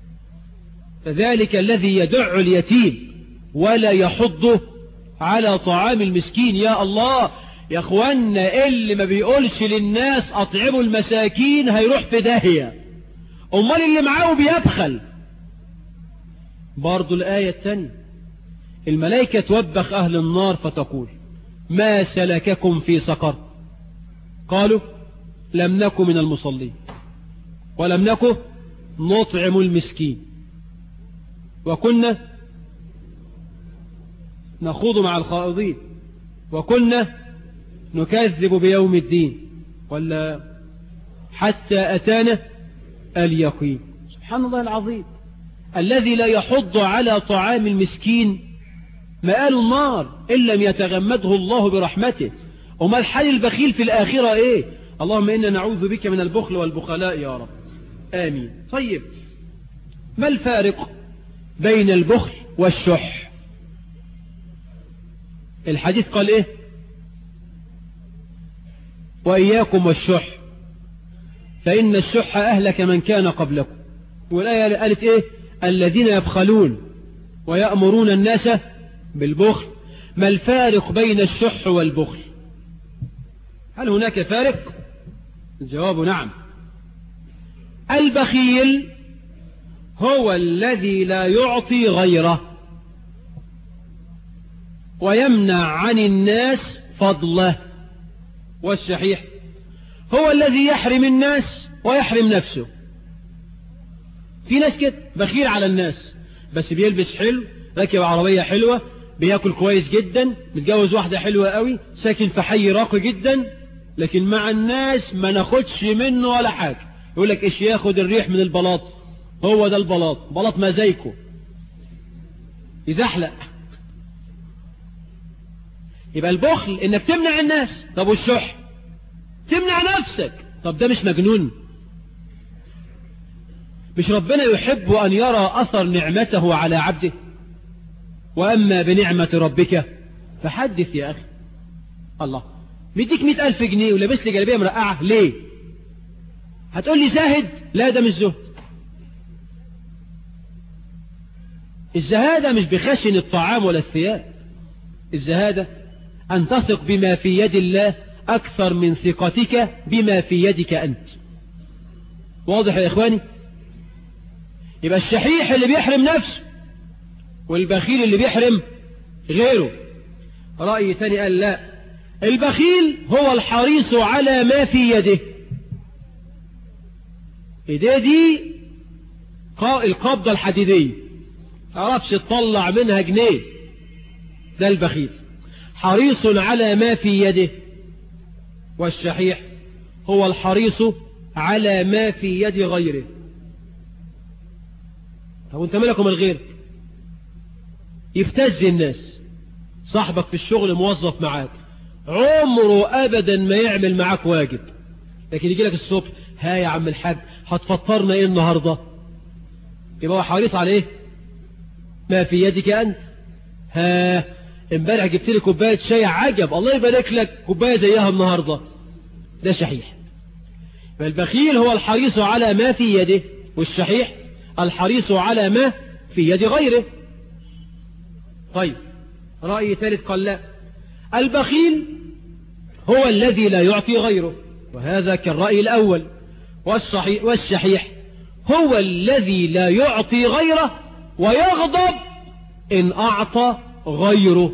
فذلك الذي يدع اليتيم ولا يحضه على طعام المسكين يا الله يا اخوانا اللي ما بيقولش للناس اطعموا المساكين هيروح في داهية امال اللي معاه بيبخل برضو الآية الثانية الملائكة توبخ أهل النار فتقول ما سلككم في سقر قالوا لم نكن من المصلين ولم نكن نطعم المسكين وكنا نخوض مع الخائضين وكنا نكذب بيوم الدين ولا حتى أتانا اليقين سبحان الله العظيم الذي لا يحض على طعام المسكين مآل النار إن لم يتغمده الله برحمته وما الحال البخيل في الآخرة إيه اللهم إنا نعوذ بك من البخل والبخلاء يا رب آمين طيب ما الفارق بين البخل والشح الحديث قال إيه وإياكم والشح فإن الشح أهلك من كان قبلكم والآية قالت إيه الذين يبخلون ويأمرون الناس بالبخل ما الفارق بين الشح والبخل هل هناك فارق الجواب نعم البخيل هو الذي لا يعطي غيره ويمنع عن الناس فضله والشحيح هو الذي يحرم الناس ويحرم نفسه في ناس كده بخيل على الناس بس بيلبس حلو راكب عربية حلوة بياكل كويس جدا متجوز واحدة حلوة قوي ساكن في حي راقي جدا لكن مع الناس ما ناخدش منه ولا حاجة يقول لك ايش ياخد الريح من البلاط هو ده البلاط بلاط مزايكو يزحلق يبقى البخل انك تمنع الناس طب والشح تمنع نفسك طب ده مش مجنون مش ربنا يحب أن يرى أثر نعمته على عبده وأما بنعمة ربك فحدث يا أخي الله مديك مئة ألف جنيه ولابس لي جلبية مرقعة ليه هتقول لي زاهد لا ده مش زهد الزهادة مش بخشن الطعام ولا الثياب الزهادة أن تثق بما في يد الله أكثر من ثقتك بما في يدك أنت واضح يا إخواني يبقى الشحيح اللي بيحرم نفسه والبخيل اللي بيحرم غيره رأي ثاني قال لا البخيل هو الحريص على ما في يده ايديه دي القبضة الحديدية تعرفش تطلع منها جنيه ده البخيل حريص على ما في يده والشحيح هو الحريص على ما في يد غيره طب وانت مالك ومال غيرك يفتز الناس صاحبك في الشغل موظف معاك عمره ابدا ما يعمل معاك واجب لكن يجي لك الصبح ها يا عم الحاج هتفطرنا ايه النهاردة يبقى هو حريص على ايه ما في يدك انت ها امبارح جبت لي كوبايه شاي عجب الله يبارك لك كوبايه زيها النهارده ده شحيح فالبخيل هو الحريص على ما في يده والشحيح الحريص على ما في يد غيره طيب رأي ثالث قال لا البخيل هو الذي لا يعطي غيره وهذا كالرأي الأول والصحيح والشحيح هو الذي لا يعطي غيره ويغضب إن أعطى غيره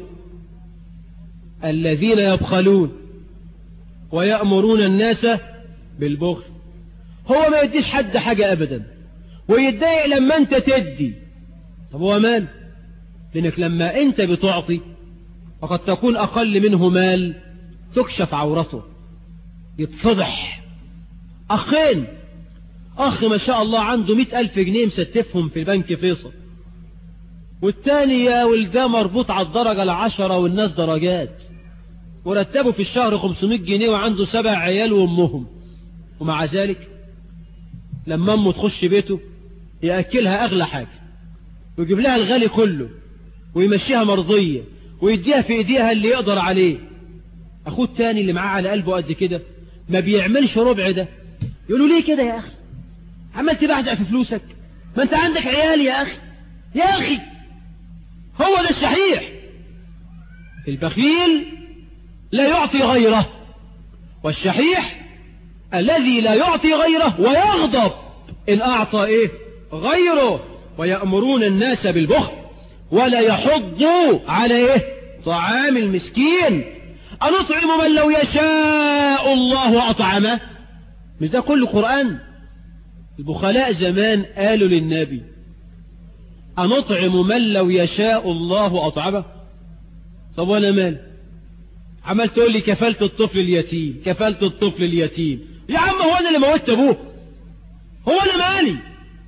الذين يبخلون ويأمرون الناس بالبخل هو ما يديش حد حاجة أبدا ويتضايق لما أنت تدي طب هو مال لأنك لما أنت بتعطي وقد تكون أقل منه مال تكشف عورته يتفضح أخين أخ ما شاء الله عنده مئة ألف جنيه مستفهم في البنك فيصل والتاني يا ولده مربوط على الدرجة العشرة والناس درجات ورتبه في الشهر 500 جنيه وعنده سبع عيال وامهم ومع ذلك لما امه تخش بيته يأكلها أغلى حاجة ويجيب لها الغالي كله ويمشيها مرضية ويديها في ايديها اللي يقدر عليه اخوه التاني اللي معاه على قلبه قد كده ما بيعملش ربع ده يقولوا ليه كده يا اخي عمال تبعزق في فلوسك ما انت عندك عيال يا اخي يا اخي هو ده الصحيح البخيل لا يعطي غيره والشحيح الذي لا يعطي غيره ويغضب إن أعطى إيه غيره ويأمرون الناس بالبخل ولا يحضوا على إيه طعام المسكين أنطعم من لو يشاء الله أطعمه مش ده كل قرآن البخلاء زمان قالوا للنبي أنطعم من لو يشاء الله أطعمه طب وانا مال عمال تقول لي كفلت الطفل اليتيم كفلت الطفل اليتيم يا عم هو انا اللي موتت ابوه هو انا مالي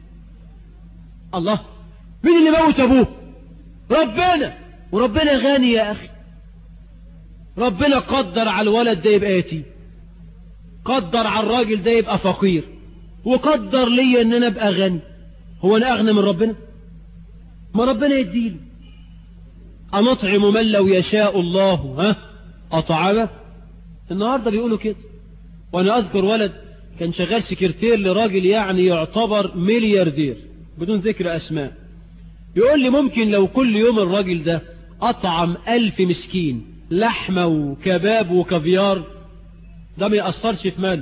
الله مين اللي موت ابوه ربنا وربنا غني يا اخي ربنا قدر على الولد ده يبقى يتيم قدر على الراجل ده يبقى فقير وقدر لي ان انا ابقى غني هو انا اغنى من ربنا ما ربنا يديله أنطعم من لو يشاء الله ها أطعمه النهاردة بيقولوا كده وأنا أذكر ولد كان شغال سكرتير لراجل يعني يعتبر ملياردير بدون ذكر أسماء يقول لي ممكن لو كل يوم الراجل ده أطعم ألف مسكين لحمة وكباب وكافيار ده ما يأثرش في ماله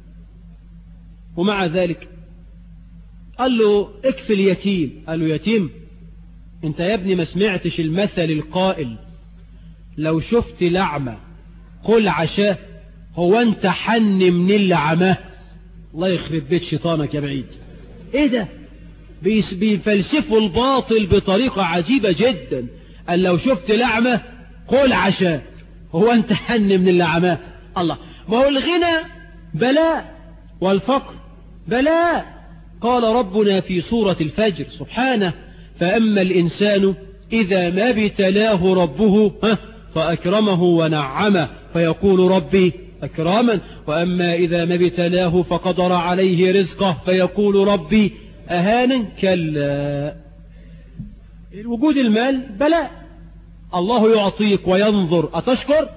ومع ذلك قال له اكفي اليتيم قال له يتيم انت يا ابني ما سمعتش المثل القائل لو شفت لعمة قل عشاه هو انت حن من اللي عماه الله يخرب بيت شيطانك يا بعيد ايه ده بيفلسفوا الباطل بطريقة عجيبة جدا قال لو شفت لعمة قل عشاه هو انت حن من اللي عماه الله ما هو الغنى بلاء والفقر بلاء قال ربنا في سورة الفجر سبحانه فأما الإنسان إذا ما ابتلاه ربه فأكرمه ونعمه فيقول ربي أكراما وأما إذا ما ابتلاه فقدر عليه رزقه فيقول ربي أهانا كلا وجود المال بلاء الله يعطيك وينظر أتشكر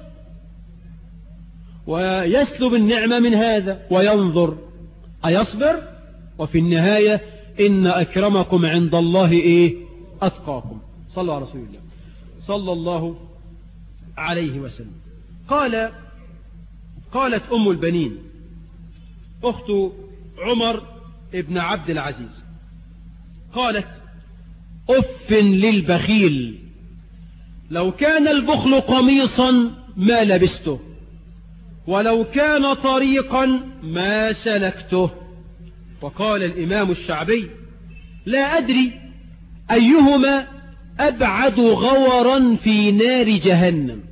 ويسلب النعمة من هذا وينظر أيصبر وفي النهاية إن أكرمكم عند الله إيه أتقاكم صلوا على رسول الله صلى الله عليه وسلم قال قالت أم البنين أخت عمر ابن عبد العزيز قالت أف للبخيل لو كان البخل قميصا ما لبسته ولو كان طريقا ما سلكته وقال الإمام الشعبي لا أدري أيهما أبعد غورا في نار جهنم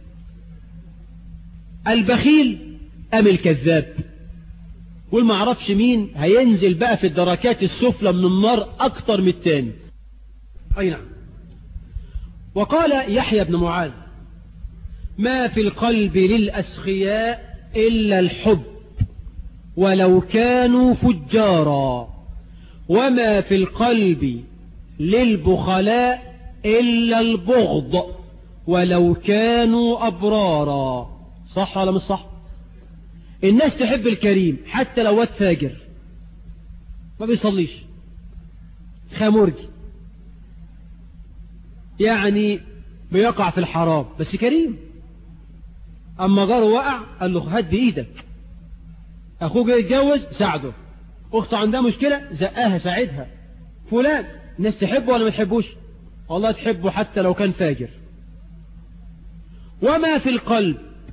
البخيل أم الكذاب والما عرفش مين هينزل بقى في الدركات السفلى من النار أكتر من التاني أي نعم وقال يحيى بن معاذ ما في القلب للأسخياء إلا الحب ولو كانوا فجارا وما في القلب للبخلاء إلا البغض ولو كانوا أبرارا صح ولا مش صح الناس تحب الكريم حتى لو واد فاجر ما بيصليش خامرجي يعني بيقع في الحرام بس كريم أما جاره وقع قال له هات بإيدك أخوه جاي يتجوز ساعده أخته عندها مشكلة زقاها ساعدها فلان الناس تحبه ولا ما تحبوش والله تحبه حتى لو كان فاجر وما في القلب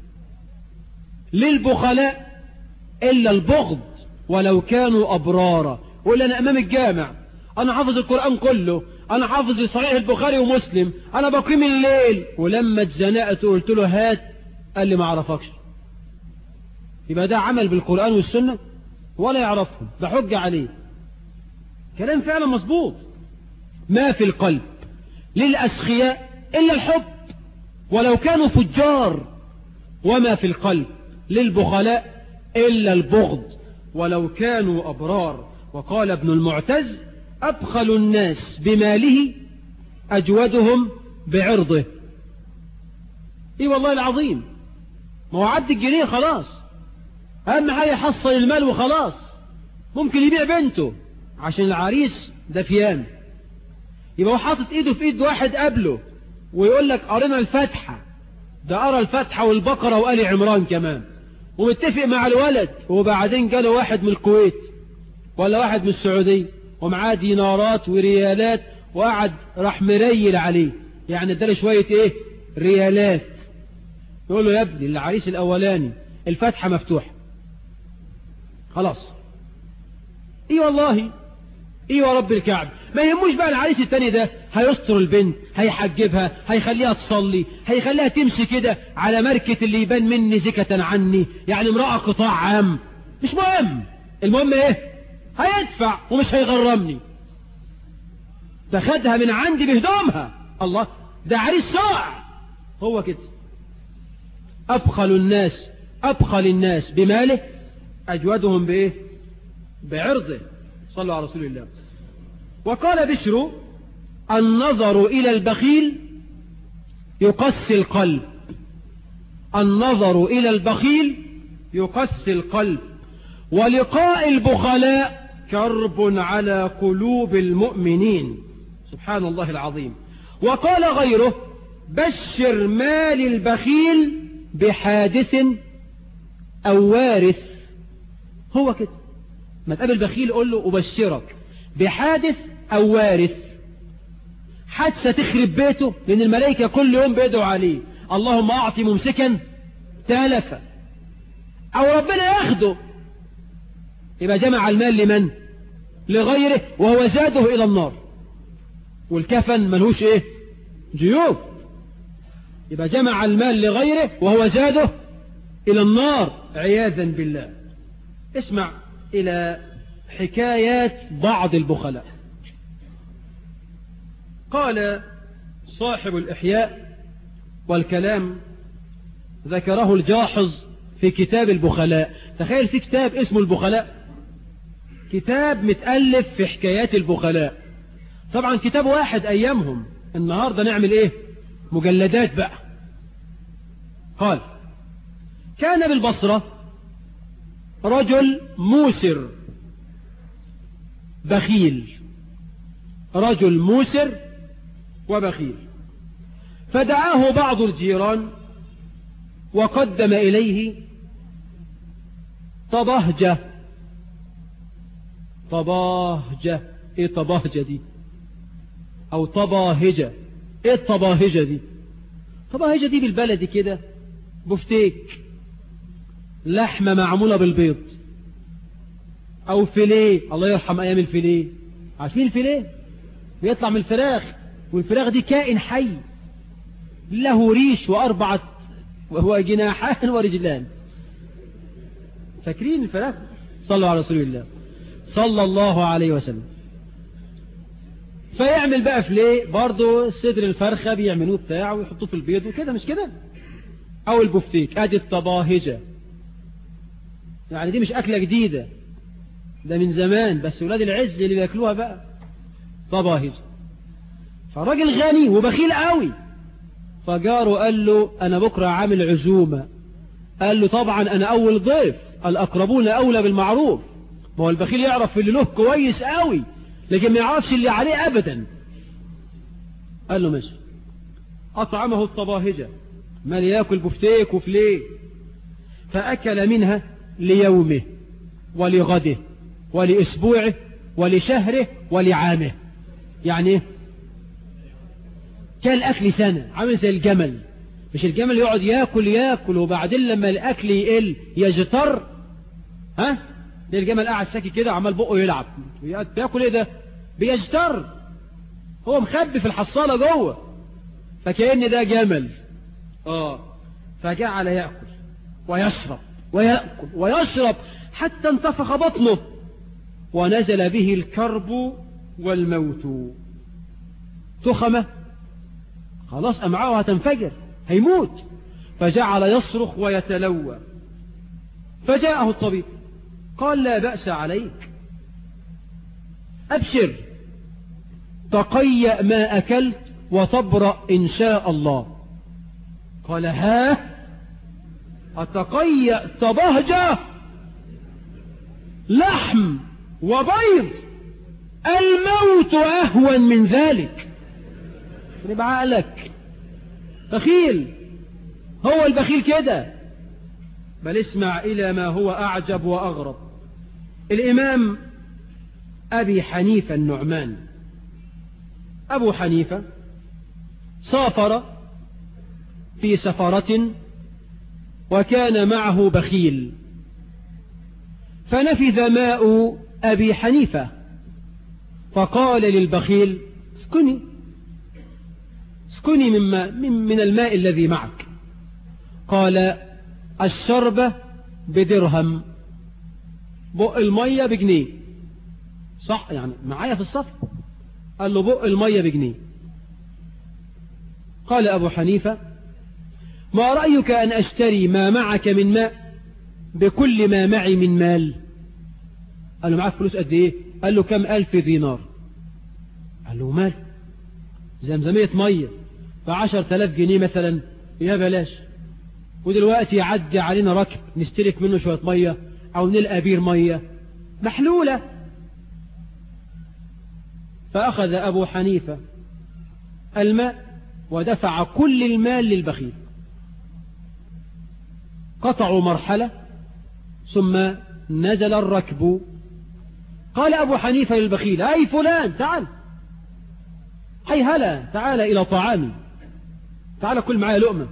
للبخلاء إلا البغض ولو كانوا أبرارا قول أنا أمام الجامع أنا حافظ القرآن كله أنا حافظ صحيح البخاري ومسلم أنا بقيم الليل ولما اتزنقت قلت له هات قال لي ما عرفكش يبقى ده عمل بالقرآن والسنة ولا يعرفهم ده حجة عليه كلام فعلا مظبوط ما في القلب للأسخياء إلا الحب ولو كانوا فجار وما في القلب للبخلاء إلا البغض ولو كانوا أبرار وقال ابن المعتز أبخل الناس بماله أجودهم بعرضه إيه والله العظيم ما هو عد الجنيه خلاص أهم حاجة يحصل المال وخلاص ممكن يبيع بنته عشان العريس ده فيان يبقى هو حاطط ايده في ايد واحد قبله ويقول لك قرينا الفاتحة ده قرا الفاتحة والبقرة وآل عمران كمان ومتفق مع الولد وبعدين جاله واحد من الكويت ولا واحد من السعودية ومعاه دينارات وريالات وقعد راح مريل عليه يعني اداله شوية ايه ريالات يقول له يا ابني العريس الاولاني الفاتحة مفتوحة خلاص ايه والله ايه يا رب الكعب ما يهموش بقى العريس التاني ده هيستر البنت هيحجبها هيخليها تصلي هيخليها تمشي كده على مركة اللي يبان مني زكة عني يعني امرأة قطاع عام مش مهم المهم ايه هيدفع ومش هيغرمني ده خدها من عندي بهدومها الله ده عريس صاع هو كده أبخل الناس أبخل الناس بماله أجودهم بإيه بعرضه صلوا على رسول الله وقال بشر النظر إلى البخيل يقسي القلب النظر إلى البخيل يقسي القلب ولقاء البخلاء كرب على قلوب المؤمنين سبحان الله العظيم وقال غيره بشر مال البخيل بحادث أو وارث هو كده ما تقابل بخيل قول له أبشرك بحادث أو وارث حادثة تخرب بيته لأن الملائكة كل يوم بيدعوا عليه اللهم أعطي ممسكا تالفا أو ربنا ياخده يبقى جمع المال لمن لغيره وهو زاده إلى النار والكفن ملهوش إيه جيوب يبقى جمع المال لغيره وهو زاده إلى النار عياذا بالله اسمع إلى حكايات بعض البخلاء قال صاحب الإحياء والكلام ذكره الجاحظ في كتاب البخلاء تخيل في كتاب اسمه البخلاء كتاب متألف في حكايات البخلاء طبعا كتاب واحد أيامهم النهاردة نعمل ايه مجلدات بقى قال كان بالبصرة رجل موسر بخيل رجل موسر وبخيل فدعاه بعض الجيران وقدم إليه طبهجة طباهجة ايه طباهجة دي او طباهجة ايه الطباهجة دي طباهجة دي بالبلدي كده بفتيك لحمة معمولة بالبيض او فيليه الله يرحم ايام الفيليه عارفين الفيليه بيطلع من الفراخ والفراخ دي كائن حي له ريش واربعة وهو جناحان ورجلان فاكرين الفراخ صلوا على رسول الله صلى الله عليه وسلم فيعمل بقى فليه برضه صدر الفرخة بيعملوه بتاعه ويحطوه في البيض وكده مش كده او البفتيك ادي الطباهجة يعني دي مش اكلة جديدة ده من زمان بس ولاد العز اللي بياكلوها بقى طباهجة فالراجل غني وبخيل قوي فجاره قال له انا بكرة عامل عزومة قال له طبعا انا اول ضيف الاقربون اولى بالمعروف ما هو البخيل يعرف اللي له كويس قوي لكن ما يعرفش اللي عليه ابدا قال له ماشي اطعمه الطباهجة ما لياكل بفتيك وفليه فاكل منها ليومه ولغده ولاسبوعه ولشهره ولعامه يعني ايه كان اكل سنة عامل زي الجمل مش الجمل يقعد ياكل ياكل وبعدين لما الاكل يقل يجتر ها ليه الجمل قاعد ساكي كده عمال بقه يلعب بياكل ايه ده بيجتر هو مخبي في الحصالة جوه فكأن ده جمل اه فجعل يأكل ويشرب ويأكل ويشرب حتى انتفخ بطنه ونزل به الكرب والموت تخمة خلاص أمعاه هتنفجر هيموت فجعل يصرخ ويتلوى فجاءه الطبيب قال لا بأس عليك أبشر تقيأ ما أكلت وتبرأ إن شاء الله قال ها أتقيأ طبهجة لحم وبيض الموت أهون من ذلك يبقى عقلك بخيل هو البخيل كده بل اسمع إلى ما هو أعجب وأغرب الإمام أبي حنيفة النعمان أبو حنيفة سافر في سفرة وكان معه بخيل فنفذ ماء أبي حنيفة فقال للبخيل اسكني اسكني مما من الماء الذي معك قال الشربة بدرهم بق المية بجنيه صح يعني معايا في الصف قال له بق المية بجنيه قال أبو حنيفة ما رأيك أن أشتري ما معك من ماء بكل ما معي من مال قال له معاك فلوس قد ايه قال له كم ألف دينار قال له مال زمزمية مية بعشر تلاف جنيه مثلا يا بلاش ودلوقتي يعدي علينا ركب نستلك منه شوية مية أو نلقى بير مية محلولة فأخذ أبو حنيفة الماء ودفع كل المال للبخيل قطعوا مرحلة ثم نزل الركب قال أبو حنيفة للبخيل أي فلان تعال أي هلا تعال إلى طعامي تعال كل معايا لقمة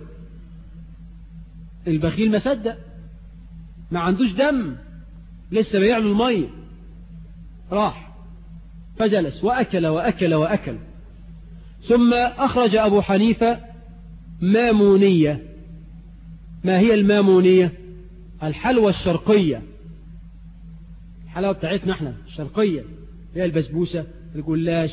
البخيل ما صدق ما عندوش دم لسه بيعمل المية راح فجلس وأكل وأكل وأكل ثم أخرج أبو حنيفة مامونية ما هي المامونية الحلوى الشرقية الحلاوة بتاعتنا احنا الشرقية هي البسبوسة الجلاش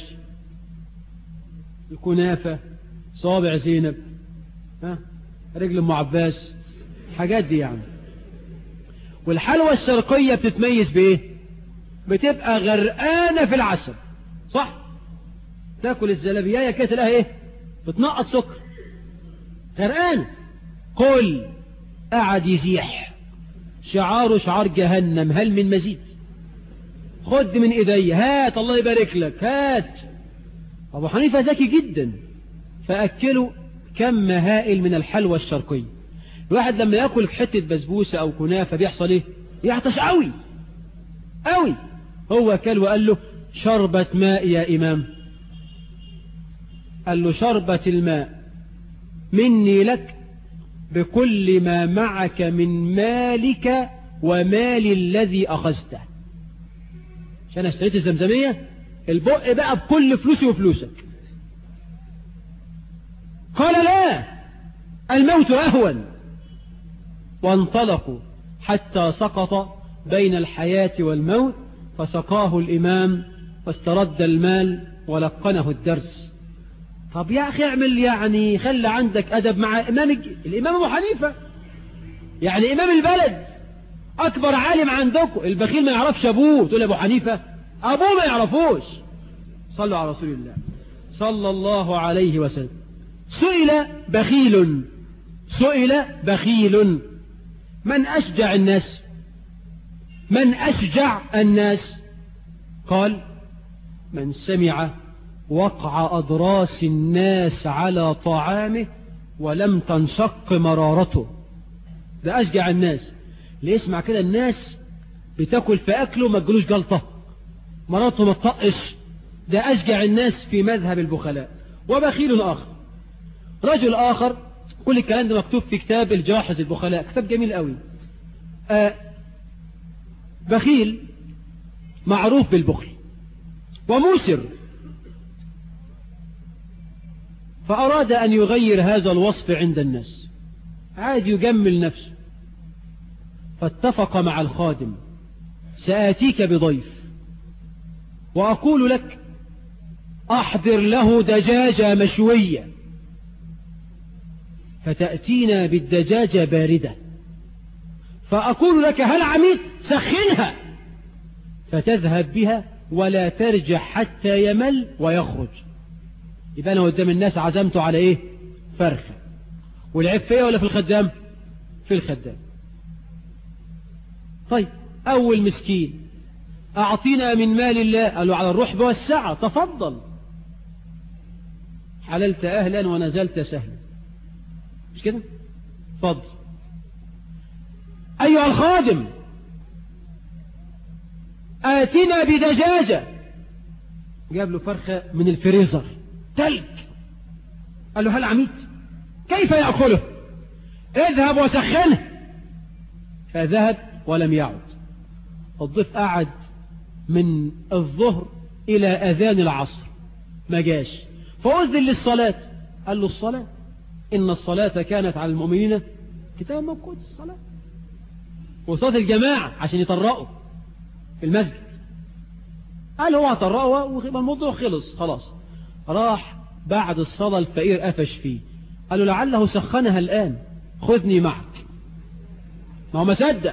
الكنافة صابع زينب ها رجل ام عباس حاجات دي يعني والحلوى الشرقية بتتميز بايه بتبقى غرقانة في العسل صح تاكل الزلابياية كده تلاقيها ايه بتنقط سكر غرقانة قل قعد يزيح شعاره شعار جهنم هل من مزيد خد من ايدي هات الله يبارك لك هات ابو حنيفة ذكي جدا فاكله كم هائل من الحلوى الشرقية الواحد لما ياكل حتة بسبوسة او كنافة بيحصل ايه يعطش قوي قوي هو كل وقال له شربة ماء يا امام قال له شربة الماء مني لك بكل ما معك من مالك ومال الذي أخذته عشان اشتريت الزمزمية البق بقى بكل فلوسي وفلوسك قال لا الموت أهون وانطلقوا حتى سقط بين الحياة والموت فسقاه الإمام واسترد المال ولقنه الدرس طب يا أخي اعمل يعني خلي عندك أدب مع إمام الإمام أبو حنيفة يعني إمام البلد أكبر عالم عندكم البخيل ما يعرفش أبوه تقول أبو حنيفة أبوه ما يعرفوش صلوا على رسول الله صلى الله عليه وسلم سئل بخيل سئل بخيل من أشجع الناس من أشجع الناس قال من سمع وقع أضراس الناس على طعامه ولم تنشق مرارته ده أشجع الناس اللي يسمع كده الناس بتاكل في أكله ما تجلوش جلطة مرارته ما تطقش ده أشجع الناس في مذهب البخلاء وبخيل آخر رجل آخر كل الكلام ده مكتوب في كتاب الجاحظ البخلاء كتاب جميل قوي آه بخيل معروف بالبخل وموسر فأراد أن يغير هذا الوصف عند الناس عايز يجمل نفسه فاتفق مع الخادم سآتيك بضيف وأقول لك أحضر له دجاجة مشوية فتأتينا بالدجاجة باردة فأقول لك هل عميت سخنها فتذهب بها ولا ترجع حتى يمل ويخرج يبقى أنا قدام الناس عزمته على إيه فرخة والعيب فيها ولا في الخدام في الخدام طيب أول مسكين أعطينا من مال الله قالوا على الروح والسعة تفضل حللت أهلا ونزلت سهلا مش كده تفضل أيها الخادم آتنا بدجاجة جاب له فرخة من الفريزر تلج قال له هل عميت كيف يأكله اذهب وسخنه فذهب ولم يعد الضيف قعد من الظهر إلى أذان العصر ما جاش فأذن للصلاة قال له الصلاة إن الصلاة كانت على المؤمنين كتاب موجود الصلاة وصلاة الجماعة عشان يطرقوا في المسجد قال هو هطرقوا والموضوع خلص خلاص راح بعد الصلاة الفقير قفش فيه قال له لعله سخنها الآن خذني معك ما هو ما صدق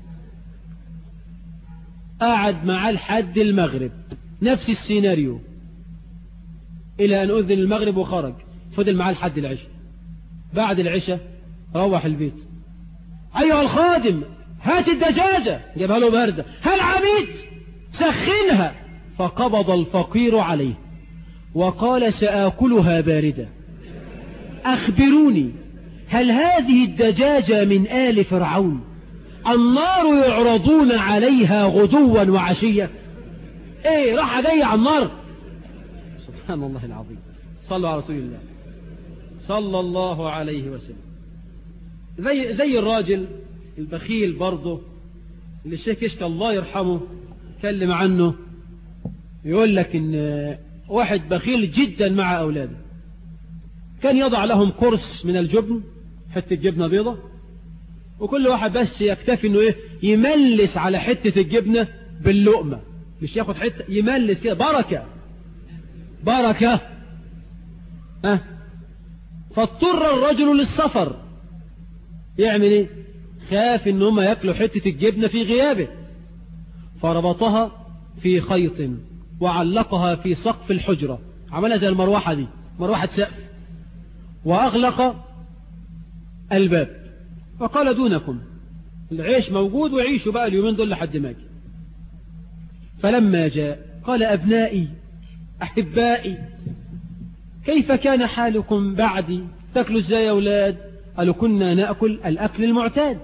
قعد معاه لحد المغرب نفس السيناريو إلى أن أذن المغرب وخرج فضل معاه لحد العشاء بعد العشاء روح البيت أيها الخادم هات الدجاجة جابها له باردة هل عميد سخنها فقبض الفقير عليه وقال سآكلها باردة أخبروني هل هذه الدجاجة من آل فرعون النار يعرضون عليها غدوا وعشية ايه راح جاي على النار سبحان الله العظيم صلوا على رسول الله صلى الله عليه وسلم زي, زي الراجل البخيل برضه اللي الشيخ يشكى الله يرحمه كلم عنه يقول لك ان واحد بخيل جدا مع اولاده كان يضع لهم قرص من الجبن حتة جبنة بيضة وكل واحد بس يكتفي انه ايه يملس على حتة الجبنة باللقمة مش ياخد حتة يملس كده بركة بركة أه فاضطر الرجل للسفر يعمل ايه خاف ان هم ياكلوا حتة الجبنة في غيابه فربطها في خيط وعلقها في سقف الحجرة عملها زي المروحة دي مروحة سقف وأغلق الباب وقال دونكم العيش موجود وعيشوا بقى اليومين دول لحد ما اجي فلما جاء قال أبنائي أحبائي كيف كان حالكم بعدي تاكلوا ازاي يا أولاد قالوا كنا نأكل الأكل المعتاد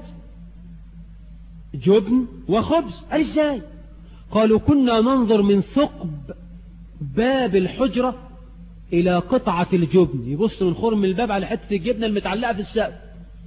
جبن وخبز قال ازاي قالوا كنا ننظر من ثقب باب الحجرة إلى قطعة الجبن يبص من خرم الباب على حتة الجبنة المتعلقة في السقف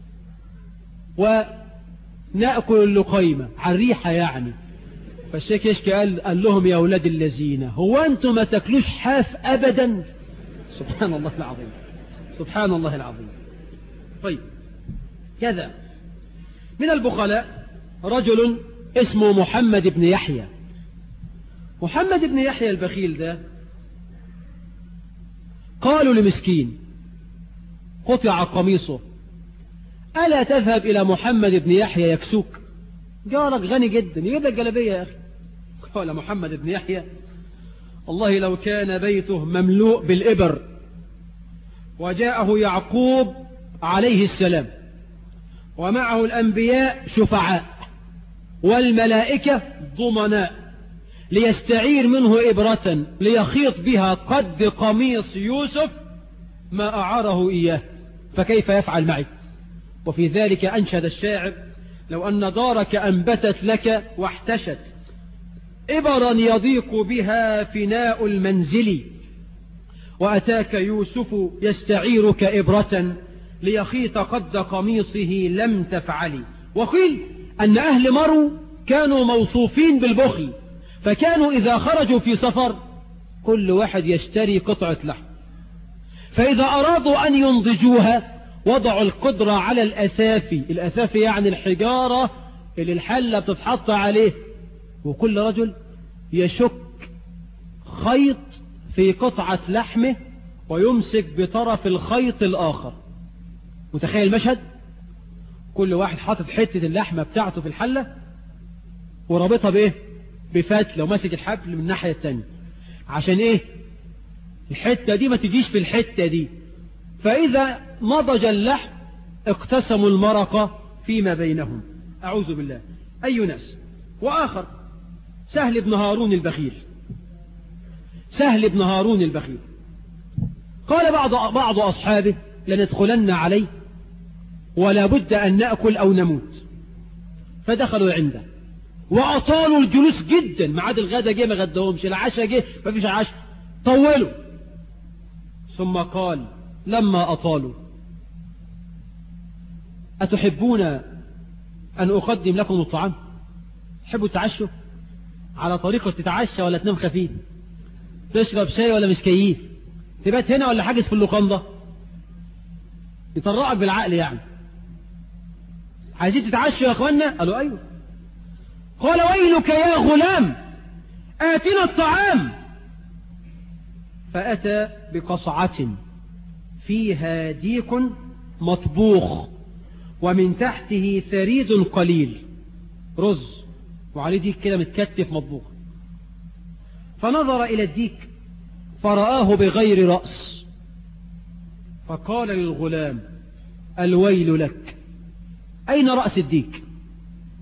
ونأكل اللقيمة على الريحة يعني فالشيخ يشكي قال, قال لهم يا أولاد الذين هو أنتم ما تاكلوش حاف أبدا سبحان الله العظيم سبحان الله العظيم طيب كذا من البخلاء رجل اسمه محمد بن يحيى محمد بن يحيى البخيل ده قالوا لمسكين قطع قميصه ألا تذهب إلى محمد بن يحيى يكسوك جارك غني جدا يجيب لك جلبية يا أخي قال محمد بن يحيى والله لو كان بيته مملوء بالإبر وجاءه يعقوب عليه السلام ومعه الأنبياء شفعاء والملائكة ضمناء ليستعير منه إبرة ليخيط بها قد قميص يوسف ما أعاره إياه فكيف يفعل معي وفي ذلك أنشد الشاعر لو أن دارك أنبتت لك واحتشت إبرا يضيق بها فناء المنزل وأتاك يوسف يستعيرك إبرة ليخيط قد قميصه لم تفعلي وقيل أن أهل مرو كانوا موصوفين بالبخل فكانوا إذا خرجوا في سفر كل واحد يشتري قطعة لحم فإذا أرادوا أن ينضجوها وضعوا القدرة على الأسافي الأسافي يعني الحجارة اللي الحلة بتتحط عليه وكل رجل يشك خيط في قطعة لحمه ويمسك بطرف الخيط الآخر متخيل المشهد كل واحد حاطط حتة اللحمة بتاعته في الحلة ورابطها بإيه بفتلة وماسك الحبل من الناحية التانية عشان إيه الحتة دي ما تجيش في الحتة دي فإذا نضج اللحم اقتسموا المرقة فيما بينهم أعوذ بالله أي ناس وآخر سهل بن هارون البخيل سهل بن هارون البخيل قال بعض, بعض أصحابه لندخلن عليه ولا بد أن نأكل أو نموت فدخلوا عنده وأطالوا الجلوس جدا ما عاد الغدا جه ما غدهمش العشاء جه ما فيش عشاء طولوا ثم قال لما أطالوا أتحبون أن أقدم لكم الطعام تحبوا تتعشوا على طريقة تتعشى ولا تنام خفيف تشرب شاي ولا مش كيف تبات هنا ولا حاجز في اللقندة يطرقك بالعقل يعني عايزين تتعشوا يا اخوانا قالوا ايوه قال ويلك يا غلام آتنا الطعام فأتى بقصعة فيها ديك مطبوخ ومن تحته ثريد قليل رز وعليه ديك كده متكتف مطبوخ فنظر إلى الديك فرآه بغير رأس فقال للغلام الويل لك أين رأس الديك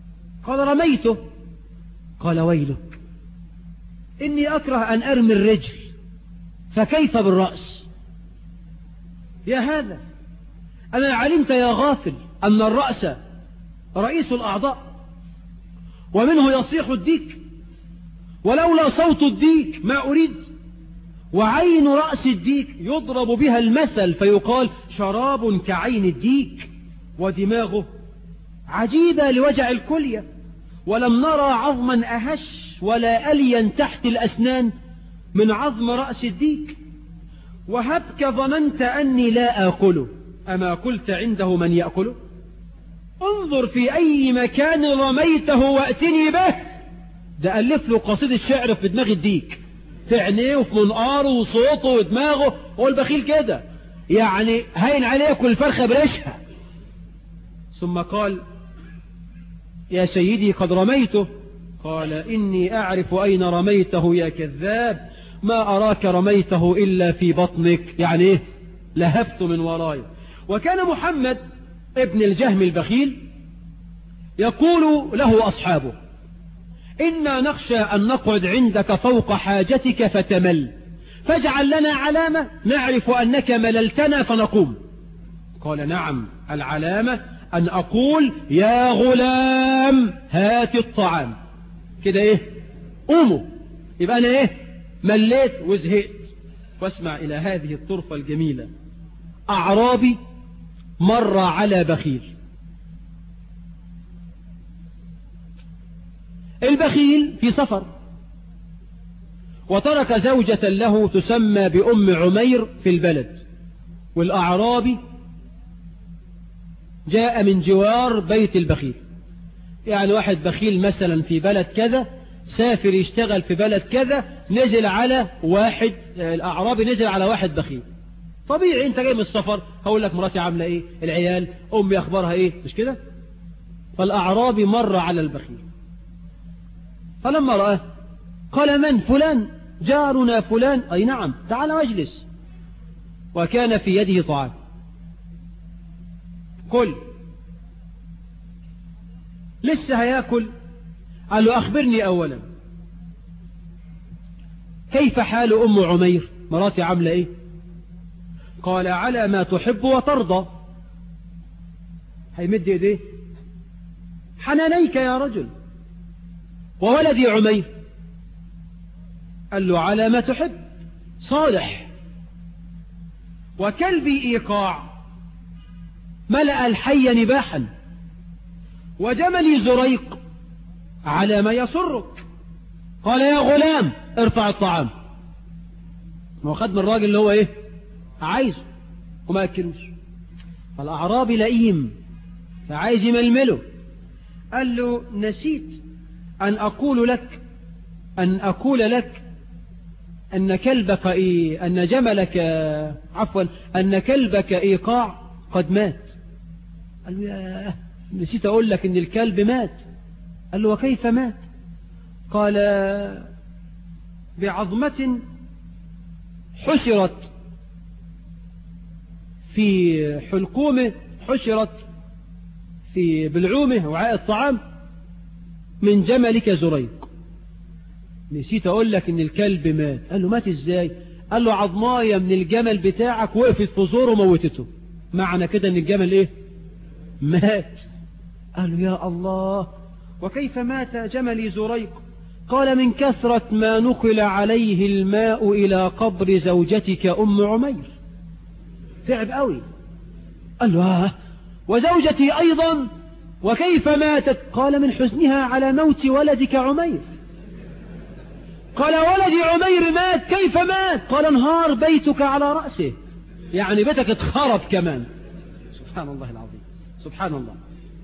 قال رميته قال ويلك إني أكره أن أرمي الرجل فكيف بالرأس يا هذا أنا علمت يا غافل أن الرأس رئيس الأعضاء ومنه يصيح الديك ولولا صوت الديك ما أريد وعين رأس الديك يضرب بها المثل فيقال شراب كعين الديك ودماغه عجيبة لوجع الكلية ولم نرى عظما أهش ولا ألين تحت الأسنان من عظم رأس الديك وهبك ظننت أني لا آكله أما قلت عنده من يأكله انظر في أي مكان رميته وأتني به ده ألف له قصيد الشعر في دماغ الديك في عينيه وفي منقاره وصوته ودماغه هو البخيل كده يعني هين عليه كل فرخة بريشها ثم قال يا سيدي قد رميته قال إني أعرف أين رميته يا كذاب ما أراك رميته إلا في بطنك يعني إيه لهفت من وراي وكان محمد ابن الجهم البخيل يقول له أصحابه إنا نخشى أن نقعد عندك فوق حاجتك فتمل فاجعل لنا علامة نعرف أنك مللتنا فنقوم قال نعم العلامة أن أقول يا غلام هات الطعام كده إيه قوموا يبقى أنا إيه مليت وزهقت واسمع إلى هذه الطرفة الجميلة أعرابي مر على بخيل البخيل في سفر وترك زوجة له تسمى بأم عمير في البلد والأعرابي جاء من جوار بيت البخيل يعني واحد بخيل مثلا في بلد كذا سافر يشتغل في بلد كذا نزل على واحد الأعرابي نزل على واحد بخيل طبيعي انت جاي من السفر هقول لك مراتي عاملة ايه العيال امي اخبارها ايه مش كده فالاعرابي مر على البخيل فلما رأى قال من فلان جارنا فلان اي نعم تعال اجلس وكان في يده طعام كل لسه هياكل قال له اخبرني اولا كيف حال ام عمير مراتي عاملة ايه قال على ما تحب وترضى هيمد ايديه حنانيك يا رجل وولدي عمير قال له على ما تحب صالح وكلبي ايقاع ملأ الحي نباحا وجملي زريق على ما يسرك قال يا غلام ارفع الطعام ما خد من الراجل اللي هو ايه عايزه وما أكلوش فالأعرابي لئيم فعايز يململه قال له نسيت أن أقول لك أن أقول لك أن كلبك إيه أن جملك عفوا أن كلبك إيقاع قد مات قال له يا نسيت أقول لك أن الكلب مات قال له وكيف مات قال بعظمة حشرت في حلقومه حشرت في بلعومه وعاء الطعام من جملك زريق نسيت اقول لك ان الكلب مات قال له مات ازاي قال له عظماية من الجمل بتاعك وقفت في زوره وموتته معنى كده ان الجمل ايه مات قال له يا الله وكيف مات جملي زريق قال من كثرة ما نقل عليه الماء إلى قبر زوجتك أم عمير تعب قوي قال له آه وزوجتي أيضا وكيف ماتت قال من حزنها على موت ولدك عمير قال ولدي عمير مات كيف مات قال انهار بيتك على رأسه يعني بيتك اتخرب كمان سبحان الله العظيم سبحان الله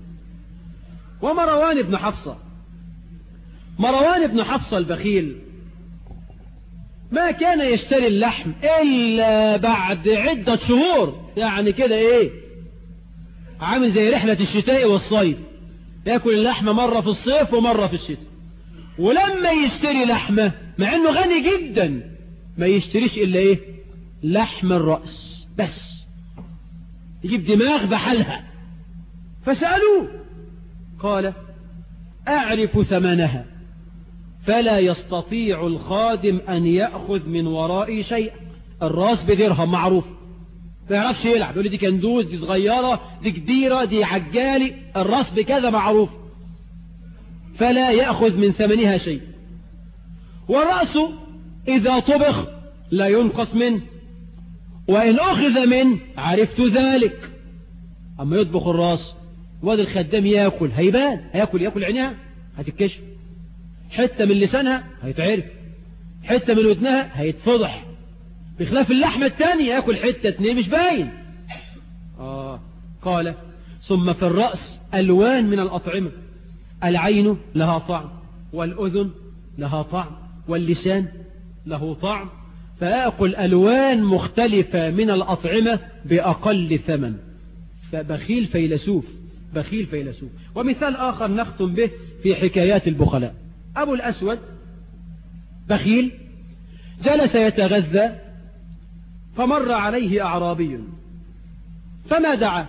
ومروان بن حفصة مروان بن حفصة البخيل ما كان يشتري اللحم إلا بعد عدة شهور يعني كده إيه عامل زي رحلة الشتاء والصيف يأكل اللحمة مرة في الصيف ومرة في الشتاء ولما يشتري لحمة مع انه غني جدا ما يشتريش الا ايه لحم الرأس بس يجيب دماغ بحالها فسألوه قال أعرف ثمنها فلا يستطيع الخادم أن يأخذ من ورائي شيء الراس بدرهم معروف ما يعرفش يلعب يقول لي دي كندوز دي صغيرة دي كبيرة دي عجالي الراس بكذا معروف فلا يأخذ من ثمنها شيء والرأس إذا طبخ لا ينقص منه وإن أخذ منه عرفت ذلك أما يطبخ الراس واد الخدام ياكل هيبان هياكل ياكل عينها هتتكشف حتة من لسانها هيتعرف حتة من ودنها هيتفضح بخلاف اللحمة التانية ياكل حتة اتنين مش باين آه قال ثم في الرأس ألوان من الأطعمة العين لها طعم والأذن لها طعم واللسان له طعم فأكل ألوان مختلفة من الأطعمة بأقل ثمن فبخيل فيلسوف بخيل فيلسوف ومثال آخر نختم به في حكايات البخلاء أبو الأسود بخيل جلس يتغذى فمر عليه أعرابي فما دعا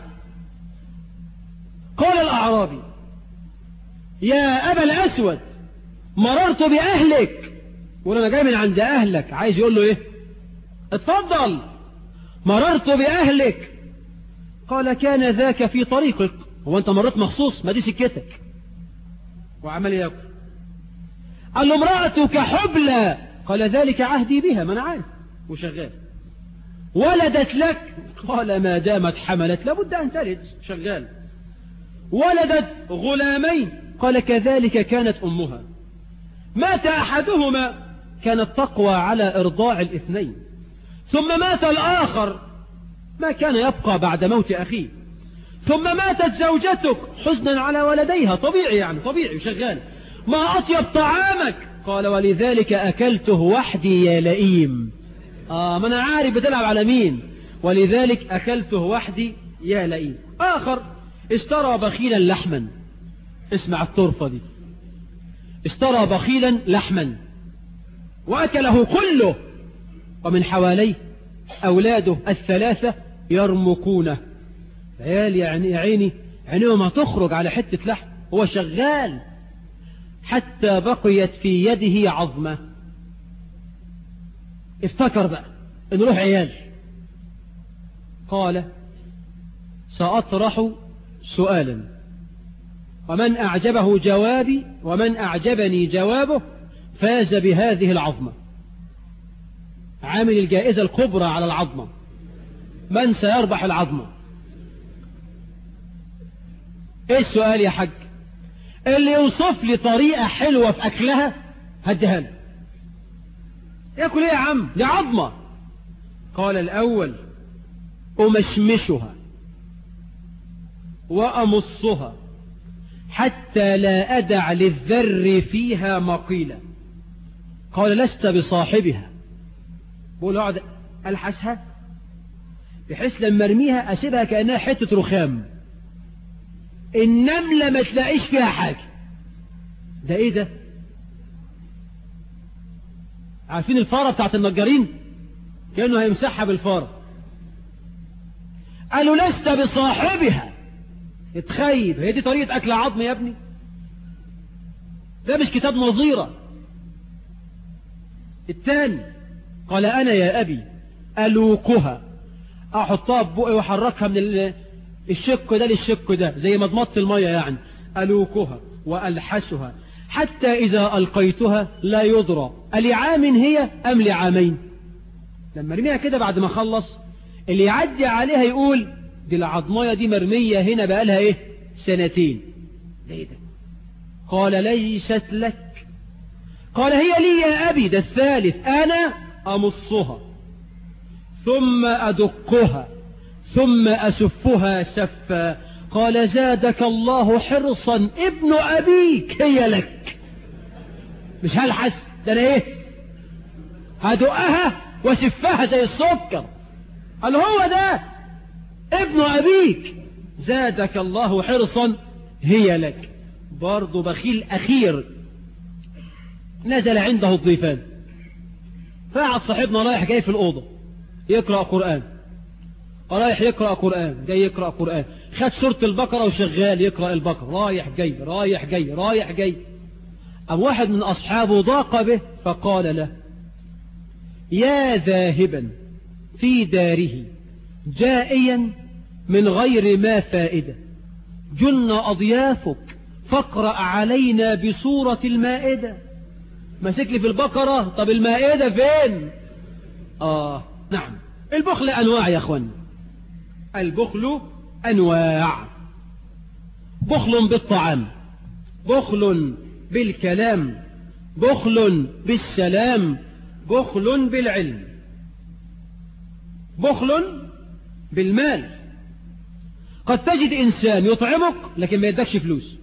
قال الأعرابي يا أبا الأسود مررت بأهلك وانا جاي من عند أهلك عايز يقول له إيه اتفضل مررت بأهلك قال كان ذاك في طريقك هو أنت مررت مخصوص ما دي سكتك وعمل ياكل قال له امرأتك حبلى قال ذلك عهدي بها ما أنا عارف وشغال ولدت لك قال ما دامت حملت لابد أن تلد شغال ولدت غلامين قال كذلك كانت أمها مات أحدهما كانت تقوى على إرضاع الاثنين ثم مات الآخر ما كان يبقى بعد موت أخيه ثم ماتت زوجتك حزنا على ولديها طبيعي يعني طبيعي شغال ما أطيب طعامك قال ولذلك أكلته وحدي يا لئيم آه ما أنا عارف بتلعب على مين ولذلك أكلته وحدي يا لئيم آخر اشترى بخيلا لحما اسمع الطرفة دي اشترى بخيلا لحما وأكله كله ومن حواليه أولاده الثلاثة يرمكونه عيال يعني يا عيني عينيهم ما تخرج على حتة لحم هو شغال حتى بقيت في يده عظمة افتكر بقى نروح عيال قال سأطرح سؤالا ومن أعجبه جوابي ومن أعجبني جوابه فاز بهذه العظمة عامل الجائزة الكبرى على العظمة من سيربح العظمة ايه السؤال يا حاج اللي يوصف لي طريقة حلوة في أكلها هديها له ياكل ايه يا عم دي عظمة قال الأول أمشمشها وأمصها حتى لا أدع للذر فيها مقيلة قال لست بصاحبها بقول اقعد ألحسها بحيث لما ارميها أسيبها كأنها حتة رخام النملة ما تلاقيش فيها حاجة ده ايه ده عارفين الفارة بتاعت النجارين كأنه هيمسحها بالفارة قالوا لست بصاحبها اتخيب هي دي طريقة أكل عظم يا ابني ده مش كتاب نظيرة الثاني قال أنا يا أبي ألوكها أحطها ببقي وأحركها من الشق ده للشق ده زي مضمضة المية يعني ألوكها وألحسها حتى إذا ألقيتها لا يضرى ألعام هي أم لعامين لما رميها كده بعد ما خلص اللي يعدي عليها يقول دي العظمية دي مرمية هنا بقالها ايه سنتين ده ايه ده قال ليست لك قال هي لي يا أبي ده الثالث أنا أمصها ثم أدقها ثم أسفها سفا قال زادك الله حرصا ابن أبيك هي لك مش هلحس ده أنا إيه هدقها وسفها زي السكر قال هو ده ابن أبيك زادك الله حرصا هي لك برضو بخيل أخير نزل عنده الضيفان فقعد صاحبنا رايح جاي في الأوضة يقرأ قرآن رايح يقرأ قرآن جاي يقرأ قرآن خد سورة البقرة وشغال يقرأ البقرة رايح جاي رايح جاي رايح جاي أم واحد من أصحابه ضاق به فقال له يا ذاهبا في داره جائيا من غير ما فائدة جن أضيافك فاقرأ علينا بصورة المائدة مسك لي في البقرة طب المائدة فين آه نعم البخل أنواع يا أخوان البخل أنواع بخل بالطعام بخل بالكلام بخل بالسلام بخل بالعلم بخل بالمال قد تجد إنسان يطعمك لكن ما يدكش فلوس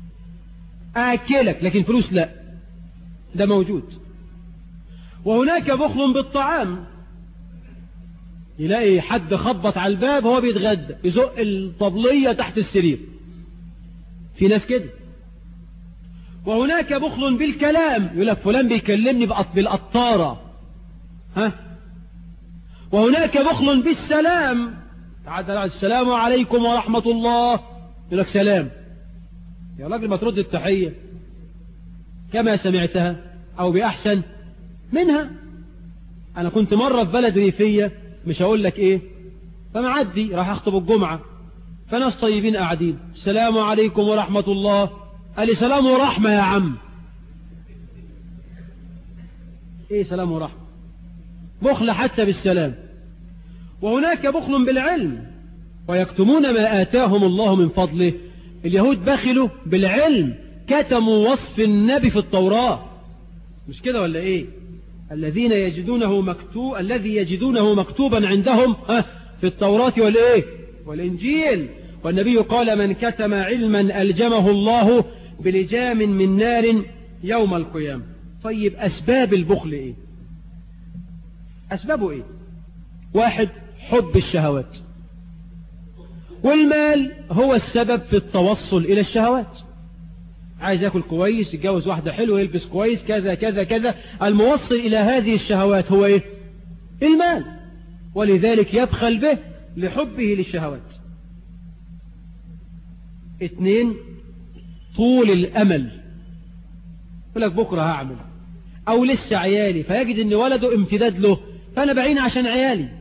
آكلك لكن فلوس لا ده موجود وهناك بخل بالطعام يلاقي حد خبط على الباب هو بيتغدى يزق الطبلية تحت السرير في ناس كده وهناك بخل بالكلام يقول لك فلان بيكلمني بالقطارة ها وهناك بخل بالسلام تعال السلام عليكم ورحمة الله يقول لك سلام يا راجل ما ترد التحية كما سمعتها أو بأحسن منها أنا كنت مرة في بلد ريفية مش هقول لك إيه فمعدي راح أخطب الجمعة فناس طيبين قاعدين السلام عليكم ورحمة الله قال لي سلام ورحمة يا عم إيه سلام ورحمة بخل حتى بالسلام وهناك بخل بالعلم ويكتمون ما آتاهم الله من فضله اليهود بخلوا بالعلم كتموا وصف النبي في التوراة مش كده ولا ايه الذين يجدونه مكتوب الذي يجدونه مكتوبا عندهم في التوراة والايه والانجيل والنبي قال من كتم علما ألجمه الله بلجام من نار يوم القيامة طيب أسباب البخل ايه أسبابه ايه واحد حب الشهوات والمال هو السبب في التوصل إلى الشهوات عايز يأكل كويس يتجوز واحدة حلوة يلبس كويس كذا كذا كذا الموصل إلى هذه الشهوات هو إيه المال ولذلك يبخل به لحبه للشهوات اثنين طول الأمل يقول لك بكرة هعمل أو لسه عيالي فيجد أن ولده امتداد له فأنا بعين عشان عيالي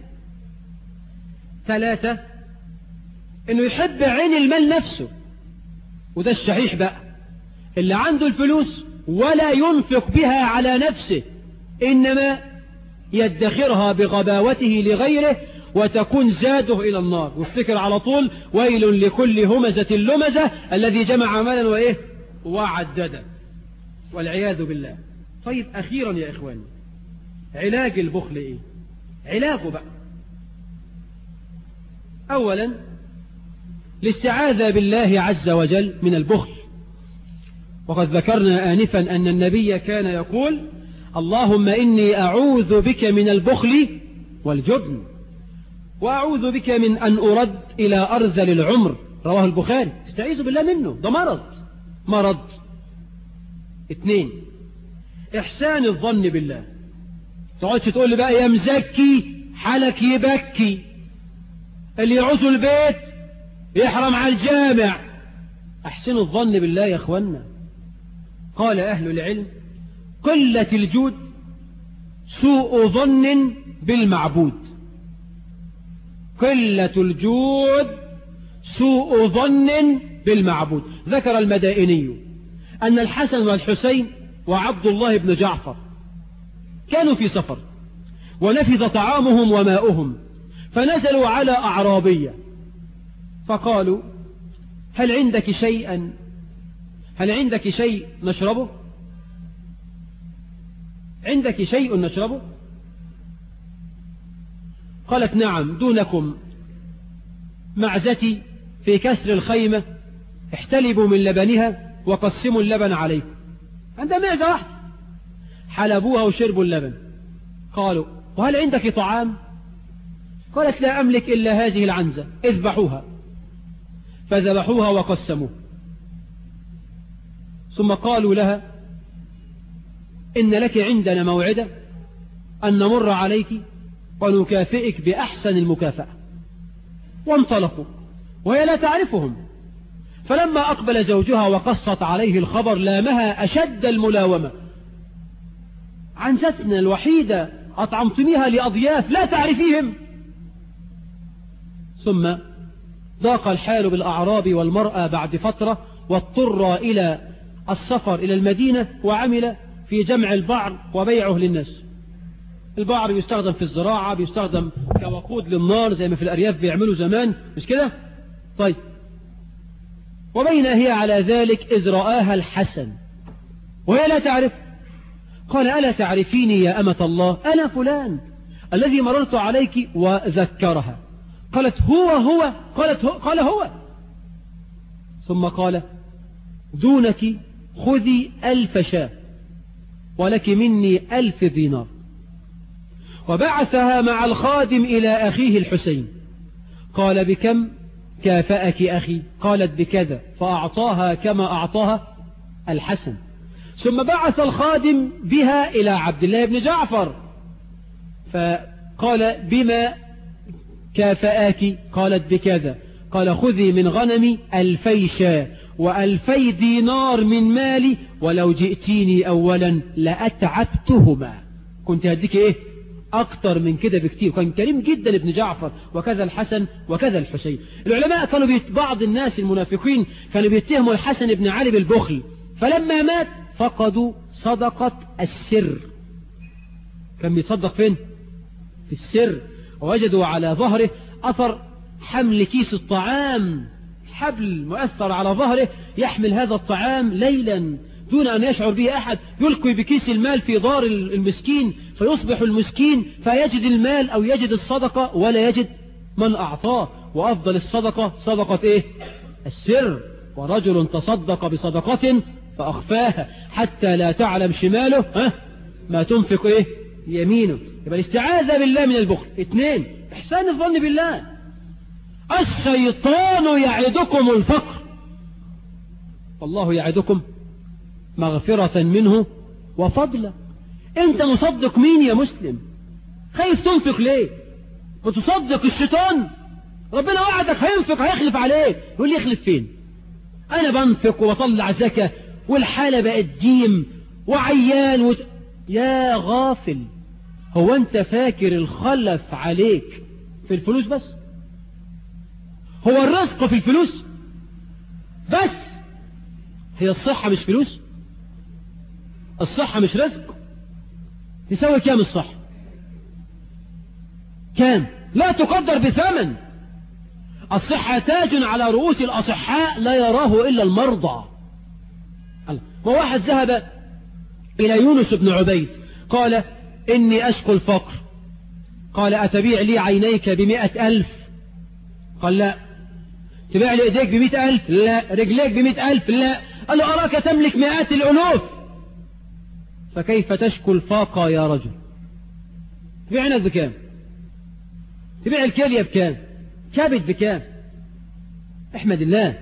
ثلاثة انه يحب عين المال نفسه وده الشحيح بقى اللي عنده الفلوس ولا ينفق بها على نفسه انما يدخرها بغباوته لغيره وتكون زاده الى النار وافتكر على طول ويل لكل همزة لمزة الذي جمع مالا وايه وعددا والعياذ بالله طيب اخيرا يا اخواني علاج البخل ايه علاجه بقى اولا الاستعاذة بالله عز وجل من البخل وقد ذكرنا آنفا أن النبي كان يقول اللهم إني أعوذ بك من البخل والجبن وأعوذ بك من أن أرد إلى أرذل العمر رواه البخاري استعيذ بالله منه ده مرض مرض اثنين إحسان الظن بالله تقعدش تقول لي بقى يا مزكي حالك يبكي اللي يعوز البيت يحرم على الجامع احسنوا الظن بالله يا اخوانا قال اهل العلم قلة الجود سوء ظن بالمعبود قلة الجود سوء ظن بالمعبود ذكر المدائني أن الحسن والحسين وعبد الله بن جعفر كانوا في سفر ونفذ طعامهم وماؤهم فنزلوا على أعرابية فقالوا هل عندك شيئا هل عندك شيء نشربه عندك شيء نشربه قالت نعم دونكم معزتي في كسر الخيمة احتلبوا من لبنها وقسموا اللبن عليكم عندها معزة واحدة حلبوها وشربوا اللبن قالوا وهل عندك طعام قالت لا أملك إلا هذه العنزة اذبحوها فذبحوها وقسموه ثم قالوا لها إن لك عندنا موعدة أن نمر عليك ونكافئك بأحسن المكافأة وانطلقوا وهي لا تعرفهم فلما أقبل زوجها وقصت عليه الخبر لامها أشد الملاومة عنزتنا الوحيدة أطعمتميها لأضياف لا تعرفيهم ثم ضاق الحال بالأعراب والمرأة بعد فترة واضطر إلى السفر إلى المدينة وعمل في جمع البعر وبيعه للناس البعر بيستخدم في الزراعة بيستخدم كوقود للنار زي ما في الأرياف بيعملوا زمان مش كده طيب وبين هي على ذلك إذ رآها الحسن وهي لا تعرف قال ألا تعرفيني يا أمة الله أنا فلان الذي مررت عليك وذكرها قالت هو هو قالت هو قال هو ثم قال دونك خذي ألف شاة ولك مني ألف دينار وبعثها مع الخادم إلى أخيه الحسين قال بكم كافأك أخي قالت بكذا فأعطاها كما أعطاها الحسن ثم بعث الخادم بها إلى عبد الله بن جعفر فقال بما كافآك قالت بكذا قال خذي من غنمي ألفي شاة وألفي دينار من مالي ولو جئتيني أولا لأتعبتهما كنت هديك إيه أكتر من كده بكتير كان كريم جدا ابن جعفر وكذا الحسن وكذا الحسين العلماء كانوا بيت بعض الناس المنافقين كانوا بيتهموا الحسن بن علي بالبخل فلما مات فقدوا صدقة السر كان بيتصدق فين في السر ووجدوا على ظهره أثر حمل كيس الطعام حبل مؤثر على ظهره يحمل هذا الطعام ليلا دون أن يشعر به أحد يلقي بكيس المال في دار المسكين فيصبح المسكين فيجد المال أو يجد الصدقة ولا يجد من أعطاه وأفضل الصدقة صدقة إيه السر ورجل تصدق بصدقة فأخفاها حتى لا تعلم شماله ها ما تنفق إيه يمينه يبقى الاستعاذة بالله من البخل اثنين احسان الظن بالله الشيطان يعدكم الفقر والله يعدكم مغفرة منه وفضلا انت مصدق مين يا مسلم خايف تنفق ليه بتصدق الشيطان ربنا وعدك هينفق هيخلف عليك يقول لي يخلف فين انا بنفق وبطلع زكاة والحالة بقت ديم وعيان وت... يا غافل هو انت فاكر الخلف عليك في الفلوس بس هو الرزق في الفلوس بس هي الصحة مش فلوس الصحة مش رزق تساوي كام الصحة كام لا تقدر بثمن الصحة تاج على رؤوس الأصحاء لا يراه إلا المرضى وواحد ذهب إلى يونس بن عبيد قال إني أشكو الفقر قال أتبيع لي عينيك بمئة ألف قال لا تبيع لي إيديك بمئة ألف لا رجليك بمئة ألف لا قال له أراك تملك مئات الألوف فكيف تشكو الفاقة يا رجل تبيع عينك بكام تبيع الكلية بكام كبد بكام احمد الله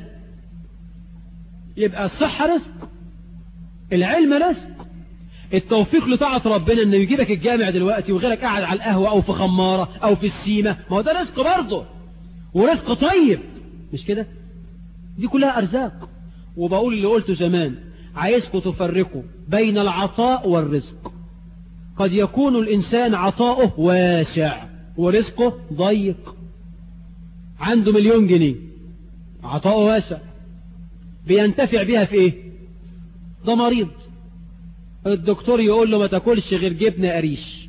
يبقى الصحة رزق العلم رزق التوفيق لطاعة ربنا انه يجيبك الجامع دلوقتي وغيرك قاعد على القهوة او في خمارة او في السيمة ما هو ده رزق برضه ورزق طيب مش كده دي كلها ارزاق وبقول اللي قلته زمان عايزكم تفرقوا بين العطاء والرزق قد يكون الانسان عطاؤه واسع ورزقه ضيق عنده مليون جنيه عطاؤه واسع بينتفع بها في ايه ده مريض الدكتور يقول له ما تاكلش غير جبنة قريش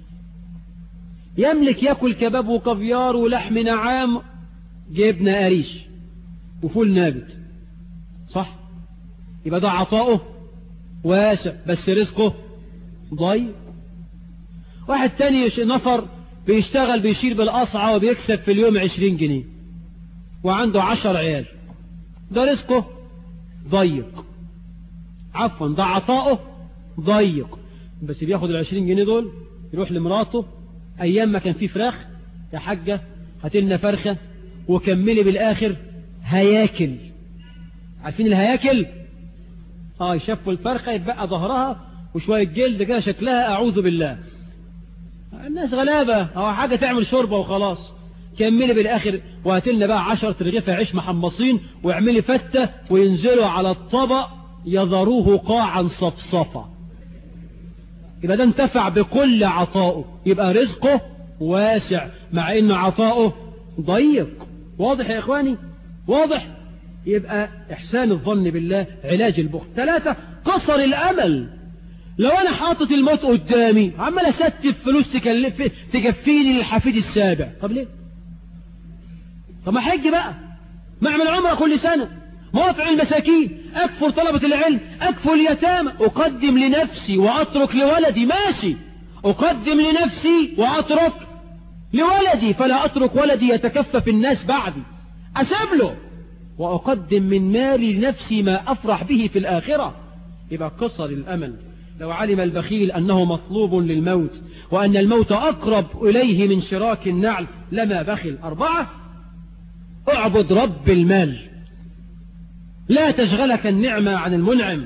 يملك ياكل كباب وكافيار ولحم نعام جبنة قريش وفول نابت صح يبقى ده عطاؤه واسع بس رزقه ضيق واحد تاني نفر بيشتغل بيشيل بالقصعة وبيكسب في اليوم عشرين جنيه وعنده عشر عيال ده رزقه ضيق عفوا ده عطاؤه ضيق بس بياخد العشرين جنيه دول يروح لمراته ايام ما كان فيه فراخ يا حاجة هاتلنا فرخة وكملي بالاخر هياكل عارفين الهياكل اه يشفوا الفرخة يتبقى ظهرها وشوية جلد كده شكلها اعوذ بالله الناس غلابة اه حاجة تعمل شوربة وخلاص كملي بالاخر وهاتلنا بقى عشرة رغيف عيش محمصين واعملي فتة وينزلوا على الطبق يذروه قاعا صفصفا يبقى ده انتفع بكل عطائه يبقى رزقه واسع مع ان عطائه ضيق واضح يا اخواني واضح يبقى احسان الظن بالله علاج البخل ثلاثة قصر الامل لو انا حاطط الموت قدامي عمال استف فلوس تكلف تكفيني للحفيد السابع طب ليه طب ما حج بقى ما اعمل عمره كل سنة موافع المساكين اكفر طلبة العلم اكفر اليتامى اقدم لنفسي واترك لولدي ماشي اقدم لنفسي واترك لولدي فلا اترك ولدي يتكفف الناس بعدي اسيب له واقدم من مالي لنفسي ما افرح به في الاخرة يبقى قصر الامل لو علم البخيل أنه مطلوب للموت وأن الموت أقرب إليه من شراك النعل لما بخل أربعة اعبد رب المال لا تشغلك النعمة عن المنعم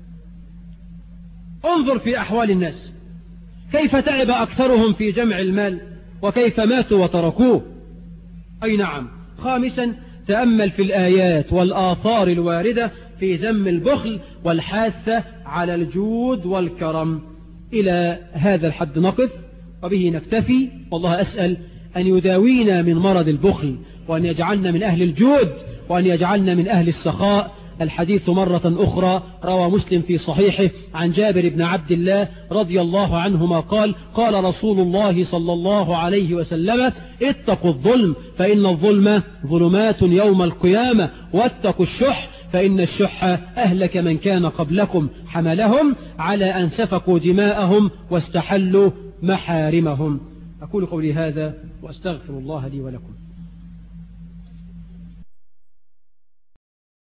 انظر في أحوال الناس كيف تعب أكثرهم في جمع المال وكيف ماتوا وتركوه أي نعم خامسا تأمل في الآيات والآثار الواردة في ذم البخل والحاثة على الجود والكرم إلى هذا الحد نقف وبه نكتفي والله أسأل أن يداوينا من مرض البخل وأن يجعلنا من أهل الجود وأن يجعلنا من أهل السخاء الحديث مرة أخرى روى مسلم في صحيحه عن جابر بن عبد الله رضي الله عنهما قال قال رسول الله صلى الله عليه وسلم اتقوا الظلم فإن الظلم ظلمات يوم القيامة واتقوا الشح فإن الشح أهلك من كان قبلكم حملهم على أن سفكوا دماءهم واستحلوا محارمهم أقول قولي هذا وأستغفر الله لي ولكم